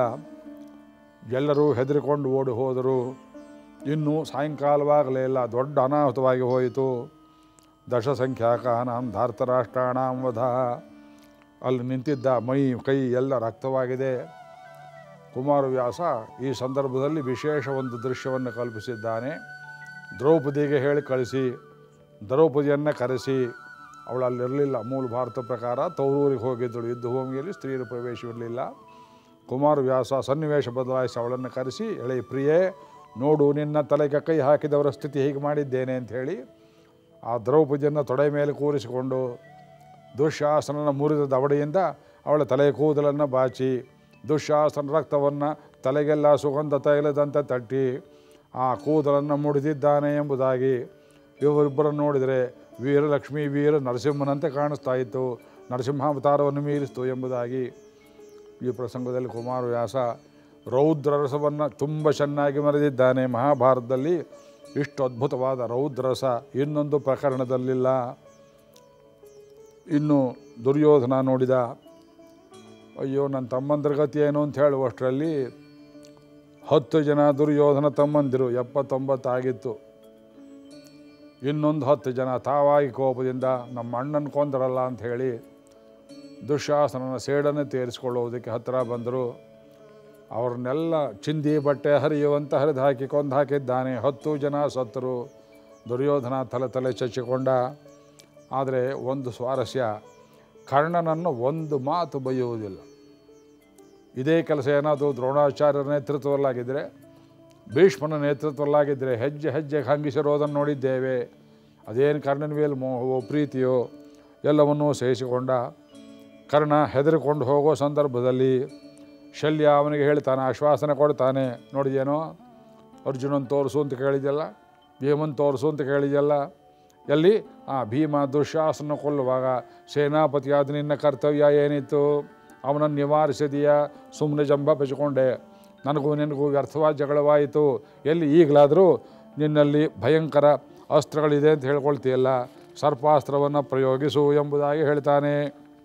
ಎಲ್ಲರೂ ಹೆದರಿಕೊಂಡು ಓಡಿ ಹೋದರು ಇನ್ನು ಸಾಯಂಕಾಲವಾಗಲೇ ಇಲ್ಲ ದೊಡ್ಡ ಅನಾಹುತವಾಗಿ ಹೋಯಿತು ದಶಸಂಖ್ಯಾಕಾನಾಂ ಧಾರ್ತರಾಷ್ಟ್ರಾಣಾಂ ವಧ ಅಲ್ಲಿ ನಿಂತಿದ್ದ ಮೈ ಕೈ ಎಲ್ಲ ರಕ್ತವಾಗಿದೆ ಕುಮಾರವ್ಯಾಸ ಈ ಸಂದರ್ಭದಲ್ಲಿ ವಿಶೇಷ ಒಂದು ದೃಶ್ಯವನ್ನು ಕಲ್ಪಿಸಿದ್ದಾನೆ ದ್ರೌಪದಿಗೆ ಹೇಳಿ ಕಳಿಸಿ ದ್ರೌಪದಿಯನ್ನು ಕರೆಸಿ ಅವಳು ಅಲ್ಲಿರಲಿಲ್ಲ ಮೂಲ ಭಾರತ ಪ್ರಕಾರ ತೌರೂರಿಗೆ ಹೋಗಿದ್ದಳು ಯುದ್ಧ ಭೂಮಿಯಲ್ಲಿ ಸ್ತ್ರೀಯರ ಪ್ರವೇಶವಿರಲಿಲ್ಲ ಕುಮಾರವ್ಯಾಸ ಸನ್ನಿವೇಶ ಬದಲಾಯಿಸಿ ಅವಳನ್ನು ಕರೆಸಿ ಎಳೆ ಪ್ರಿಯೇ ನೋಡು ನಿನ್ನ ತಲೆಗೆ ಕೈ ಹಾಕಿದವರ ಸ್ಥಿತಿ ಹೀಗೆ ಮಾಡಿದ್ದೇನೆ ಅಂತ ಹೇಳಿ ಆ ದ್ರೌಪದಿಯನ್ನು ತೊಡೆ ಮೇಲೆ ಕೂರಿಸಿಕೊಂಡು ದುಶ್ಯಾಸನನ ಮುರಿದ ದವಡೆಯಿಂದ ಅವಳ ತಲೆ ಕೂದಲನ್ನು ಬಾಚಿ ದುಶ್ಯಾಸನ ರಕ್ತವನ್ನು ತಲೆಗೆಲ್ಲ ಸುಗಂಧ ತೈಲದಂತೆ ತಟ್ಟಿ ಆ ಕೂದಲನ್ನು ಮುಡಿದಿದ್ದಾನೆ ಎಂಬುದಾಗಿ ಇವರಿಬ್ಬರನ್ನು ನೋಡಿದರೆ ವೀರಲಕ್ಷ್ಮಿ ವೀರ ನರಸಿಂಹನಂತೆ ಕಾಣಿಸ್ತಾ ಇತ್ತು ನರಸಿಂಹಾವತಾರವನ್ನು ಮೀರಿಸ್ತು ಎಂಬುದಾಗಿ ಈ ಪ್ರಸಂಗದಲ್ಲಿ ಕುಮಾರವ್ಯಾಸ ರೌದ್ರರಸವನ್ನು ತುಂಬ ಚೆನ್ನಾಗಿ ಮರೆದಿದ್ದಾನೆ ಮಹಾಭಾರತದಲ್ಲಿ ಇಷ್ಟು ಅದ್ಭುತವಾದ ರೌದ್ರರಸ ಇನ್ನೊಂದು ಪ್ರಕರಣದಲ್ಲಿಲ್ಲ ಇನ್ನು ದುರ್ಯೋಧನ ನೋಡಿದ ಅಯ್ಯೋ ನನ್ನ ತಮ್ಮಂದ್ರ ಗತಿ ಏನು ಅಂತ ಹೇಳುವಷ್ಟರಲ್ಲಿ ಹತ್ತು ಜನ ದುರ್ಯೋಧನ ತಮ್ಮಂದಿರು ಎಪ್ಪತ್ತೊಂಬತ್ತಾಗಿತ್ತು ಇನ್ನೊಂದು ಹತ್ತು ಜನ ತಾವಾಗಿ ಕೋಪದಿಂದ ನಮ್ಮ ಅಣ್ಣನ ಕೊಂದರಲ್ಲ ಅಂತ ಹೇಳಿ ದುಶ್ಯಾಸನನ ಸೇಡನ್ನು ತೀರಿಸಿಕೊಳ್ಳುವುದಕ್ಕೆ ಹತ್ತಿರ ಬಂದರು ಅವ್ರನ್ನೆಲ್ಲ ಚಿಂದಿ ಬಟ್ಟೆ ಹರಿಯುವಂತ ಹರಿದು ಹಾಕಿ ಕೊಂದು ಹಾಕಿದ್ದಾನೆ ಹತ್ತು ಜನ ಸತ್ತರು ದುರ್ಯೋಧನ ತಲೆ ತಲೆ ಚಚ್ಚಿಕೊಂಡ ಆದರೆ ಒಂದು ಸ್ವಾರಸ್ಯ ಕರ್ಣನನ್ನು ಒಂದು ಮಾತು ಬೈಯುವುದಿಲ್ಲ ಇದೇ ಕೆಲಸ ಏನಾದರೂ ದ್ರೋಣಾಚಾರ್ಯರ ನೇತೃತ್ವದಲ್ಲಾಗಿದ್ದರೆ ಭೀಷ್ಮನ ನೇತೃತ್ವದಲ್ಲಾಗಿದ್ದರೆ ಹೆಜ್ಜೆ ಹೆಜ್ಜೆಗೆ ಹಂಗಿಸಿರೋದನ್ನು ನೋಡಿದ್ದೇವೆ ಅದೇನು ಕರ್ಣನ ಮೇಲೆ ಮೋಹವೋ ಪ್ರೀತಿಯೋ ಎಲ್ಲವನ್ನೂ ಸಹಿಸಿಕೊಂಡ ಕರ್ಣ ಹೆದರಿಕೊಂಡು ಹೋಗೋ ಸಂದರ್ಭದಲ್ಲಿ ಶಲ್ಯ ಅವನಿಗೆ ಹೇಳ್ತಾನೆ ಆಶ್ವಾಸನೆ ಕೊಡ್ತಾನೆ ನೋಡಿದೇನೋ ಅರ್ಜುನನ್ ತೋರಿಸು ಅಂತ ಕೇಳಿದ್ಯಲ್ಲ ಭೀಮನ್ ತೋರಿಸು ಅಂತ ಕೇಳಿದ್ಯಲ್ಲ ಎಲ್ಲಿ ಆ ಭೀಮ ದುಶ್ಯಾಸನ ಕೊಲ್ಲುವಾಗ ಸೇನಾಪತಿಯಾದ ನಿನ್ನ ಕರ್ತವ್ಯ ಏನಿತ್ತು ಅವನನ್ನು ನಿವಾರಿಸಿದೀಯಾ ಸುಮ್ಮನೆ ಜಂಬ ಬೆಚ್ಕೊಂಡೆ ನನಗೂ ನಿನಗೂ ವ್ಯರ್ಥವಾದ ಜಗಳವಾಯಿತು ಎಲ್ಲಿ ಈಗಲಾದರೂ ನಿನ್ನಲ್ಲಿ ಭಯಂಕರ ಅಸ್ತ್ರಗಳಿದೆ ಅಂತ ಹೇಳ್ಕೊಳ್ತೀಯಲ್ಲ ಸರ್ಪಾಸ್ತ್ರವನ್ನು ಪ್ರಯೋಗಿಸು ಎಂಬುದಾಗಿ ಹೇಳ್ತಾನೆ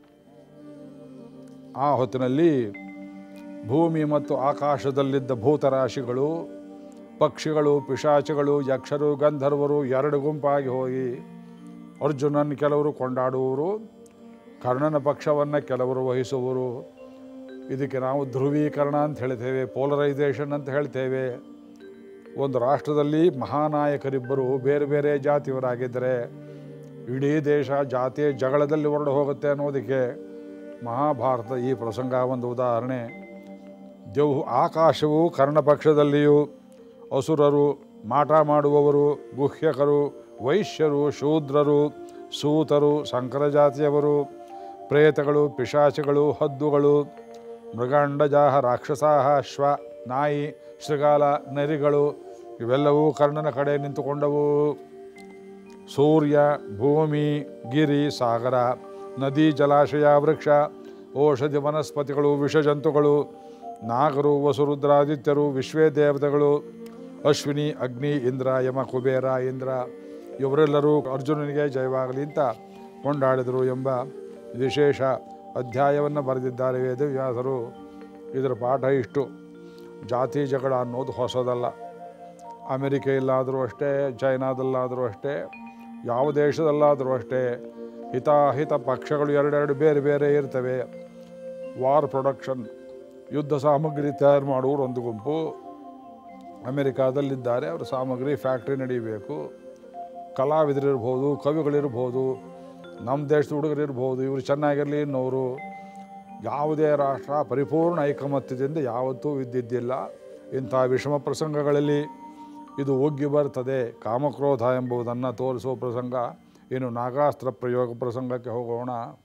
ಆ ಹೊತ್ತಿನಲ್ಲಿ ಭೂಮಿ ಮತ್ತು ಆಕಾಶದಲ್ಲಿದ್ದ ಭೂತರಾಶಿಗಳು ಪಕ್ಷಿಗಳು ಪಿಶಾಚಿಗಳು ಯಕ್ಷರು ಗಂಧರ್ವರು ಎರಡು ಗುಂಪಾಗಿ ಹೋಗಿ ಅರ್ಜುನನ್ ಕೆಲವರು ಕೊಂಡಾಡುವವರು ಕರ್ಣನ ಪಕ್ಷವನ್ನು ಕೆಲವರು ವಹಿಸುವರು ಇದಕ್ಕೆ ನಾವು ಧ್ರುವೀಕರಣ ಅಂತ ಹೇಳ್ತೇವೆ ಪೋಲರೈಸೇಷನ್ ಅಂತ ಹೇಳ್ತೇವೆ ಒಂದು ರಾಷ್ಟ್ರದಲ್ಲಿ ಮಹಾನಾಯಕರಿಬ್ಬರು ಬೇರೆ ಬೇರೆ ಜಾತಿಯವರಾಗಿದ್ದರೆ ಇಡೀ ದೇಶ ಜಾತಿಯ ಜಗಳದಲ್ಲಿ ಹೊರಡು ಹೋಗುತ್ತೆ ಅನ್ನೋದಕ್ಕೆ ಮಹಾಭಾರತ ಈ ಪ್ರಸಂಗ ಒಂದು ಉದಾಹರಣೆ ದೇವ್ ಆಕಾಶವು ಕರ್ಣಪಕ್ಷದಲ್ಲಿಯೂ ಅಸುರರು ಮಾಟ ಮಾಡುವವರು ಗುಹ್ಯಕರು ವೈಶ್ಯರು ಶೂದ್ರರು ಸೂತರು ಸಂಕರ ಜಾತಿಯವರು ಪ್ರೇತಗಳು ಪಿಶಾಚಿಗಳು ಹದ್ದುಗಳು ಮೃಗಾಂಡಜಾಹ ರಾಕ್ಷಸಾಹ ಶ್ವ ನಾಯಿ ಶೃಗಾಲ ನರಿಗಳು ಇವೆಲ್ಲವೂ ಕರ್ಣನ ಕಡೆ ನಿಂತುಕೊಂಡವು ಸೂರ್ಯ ಭೂಮಿ ಗಿರಿ ಸಾಗರ ನದಿ ಜಲಾಶಯ ವೃಕ್ಷ ಔಷಧಿ ವನಸ್ಪತಿಗಳು ವಿಷಜಂತುಗಳು ನಾಗರು ವಸುರುದ್ರಾದಿತ್ಯರು ವಿಶ್ವೇ ದೇವತೆಗಳು ಅಶ್ವಿನಿ ಅಗ್ನಿ ಇಂದ್ರ ಯಮ ಕುಬೇರ ಇಂದ್ರ ಇವರೆಲ್ಲರೂ ಅರ್ಜುನನಿಗೆ ಜಯವಾಗಲಿ ಅಂತ ಕೊಂಡಾಡಿದರು ಎಂಬ ವಿಶೇಷ ಅಧ್ಯಾಯವನ್ನು ಬರೆದಿದ್ದಾರೆ ವೇದವ್ಯಾಸರು ಇದರ ಪಾಠ ಇಷ್ಟು ಜಾತಿ ಜಗಳ ಅನ್ನೋದು ಹೊಸದಲ್ಲ ಅಮೆರಿಕೆಯಲ್ಲಾದರೂ ಅಷ್ಟೇ ಚೈನಾದಲ್ಲಾದರೂ ಅಷ್ಟೇ ಯಾವ ದೇಶದಲ್ಲಾದರೂ ಅಷ್ಟೇ ಹಿತಾಹಿತ ಪಕ್ಷಗಳು ಎರಡೆರಡು ಬೇರೆ ಬೇರೆ ಇರ್ತವೆ ವಾರ್ ಪ್ರೊಡಕ್ಷನ್ ಯುದ್ಧ ಸಾಮಗ್ರಿ ತಯಾರು ಮಾಡುವವರು ಒಂದು ಗುಂಪು ಅಮೆರಿಕಾದಲ್ಲಿದ್ದಾರೆ ಅವರ ಸಾಮಗ್ರಿ ಫ್ಯಾಕ್ಟ್ರಿ ನಡೀಬೇಕು ಕಲಾವಿದರಿರ್ಬೋದು ಕವಿಗಳಿರ್ಬೋದು ನಮ್ಮ ದೇಶದ ಹುಡುಗರಿರ್ಬೋದು ಇವರು ಚೆನ್ನಾಗಿರಲಿ ಅನ್ನೋರು ಯಾವುದೇ ರಾಷ್ಟ್ರ ಪರಿಪೂರ್ಣ ಐಕಮತ್ಯದಿಂದ ಯಾವತ್ತೂ ಇದ್ದಿದ್ದಿಲ್ಲ ಇಂಥ ವಿಷಮ ಪ್ರಸಂಗಗಳಲ್ಲಿ ಇದು ಒಗ್ಗಿ ಬರ್ತದೆ ಕಾಮಕ್ರೋಧ ಎಂಬುದನ್ನು ತೋರಿಸುವ ಪ್ರಸಂಗ ಇನ್ನು ನಾಗಾಸ್ತ್ರ ಪ್ರಯೋಗ ಪ್ರಸಂಗಕ್ಕೆ ಹೋಗೋಣ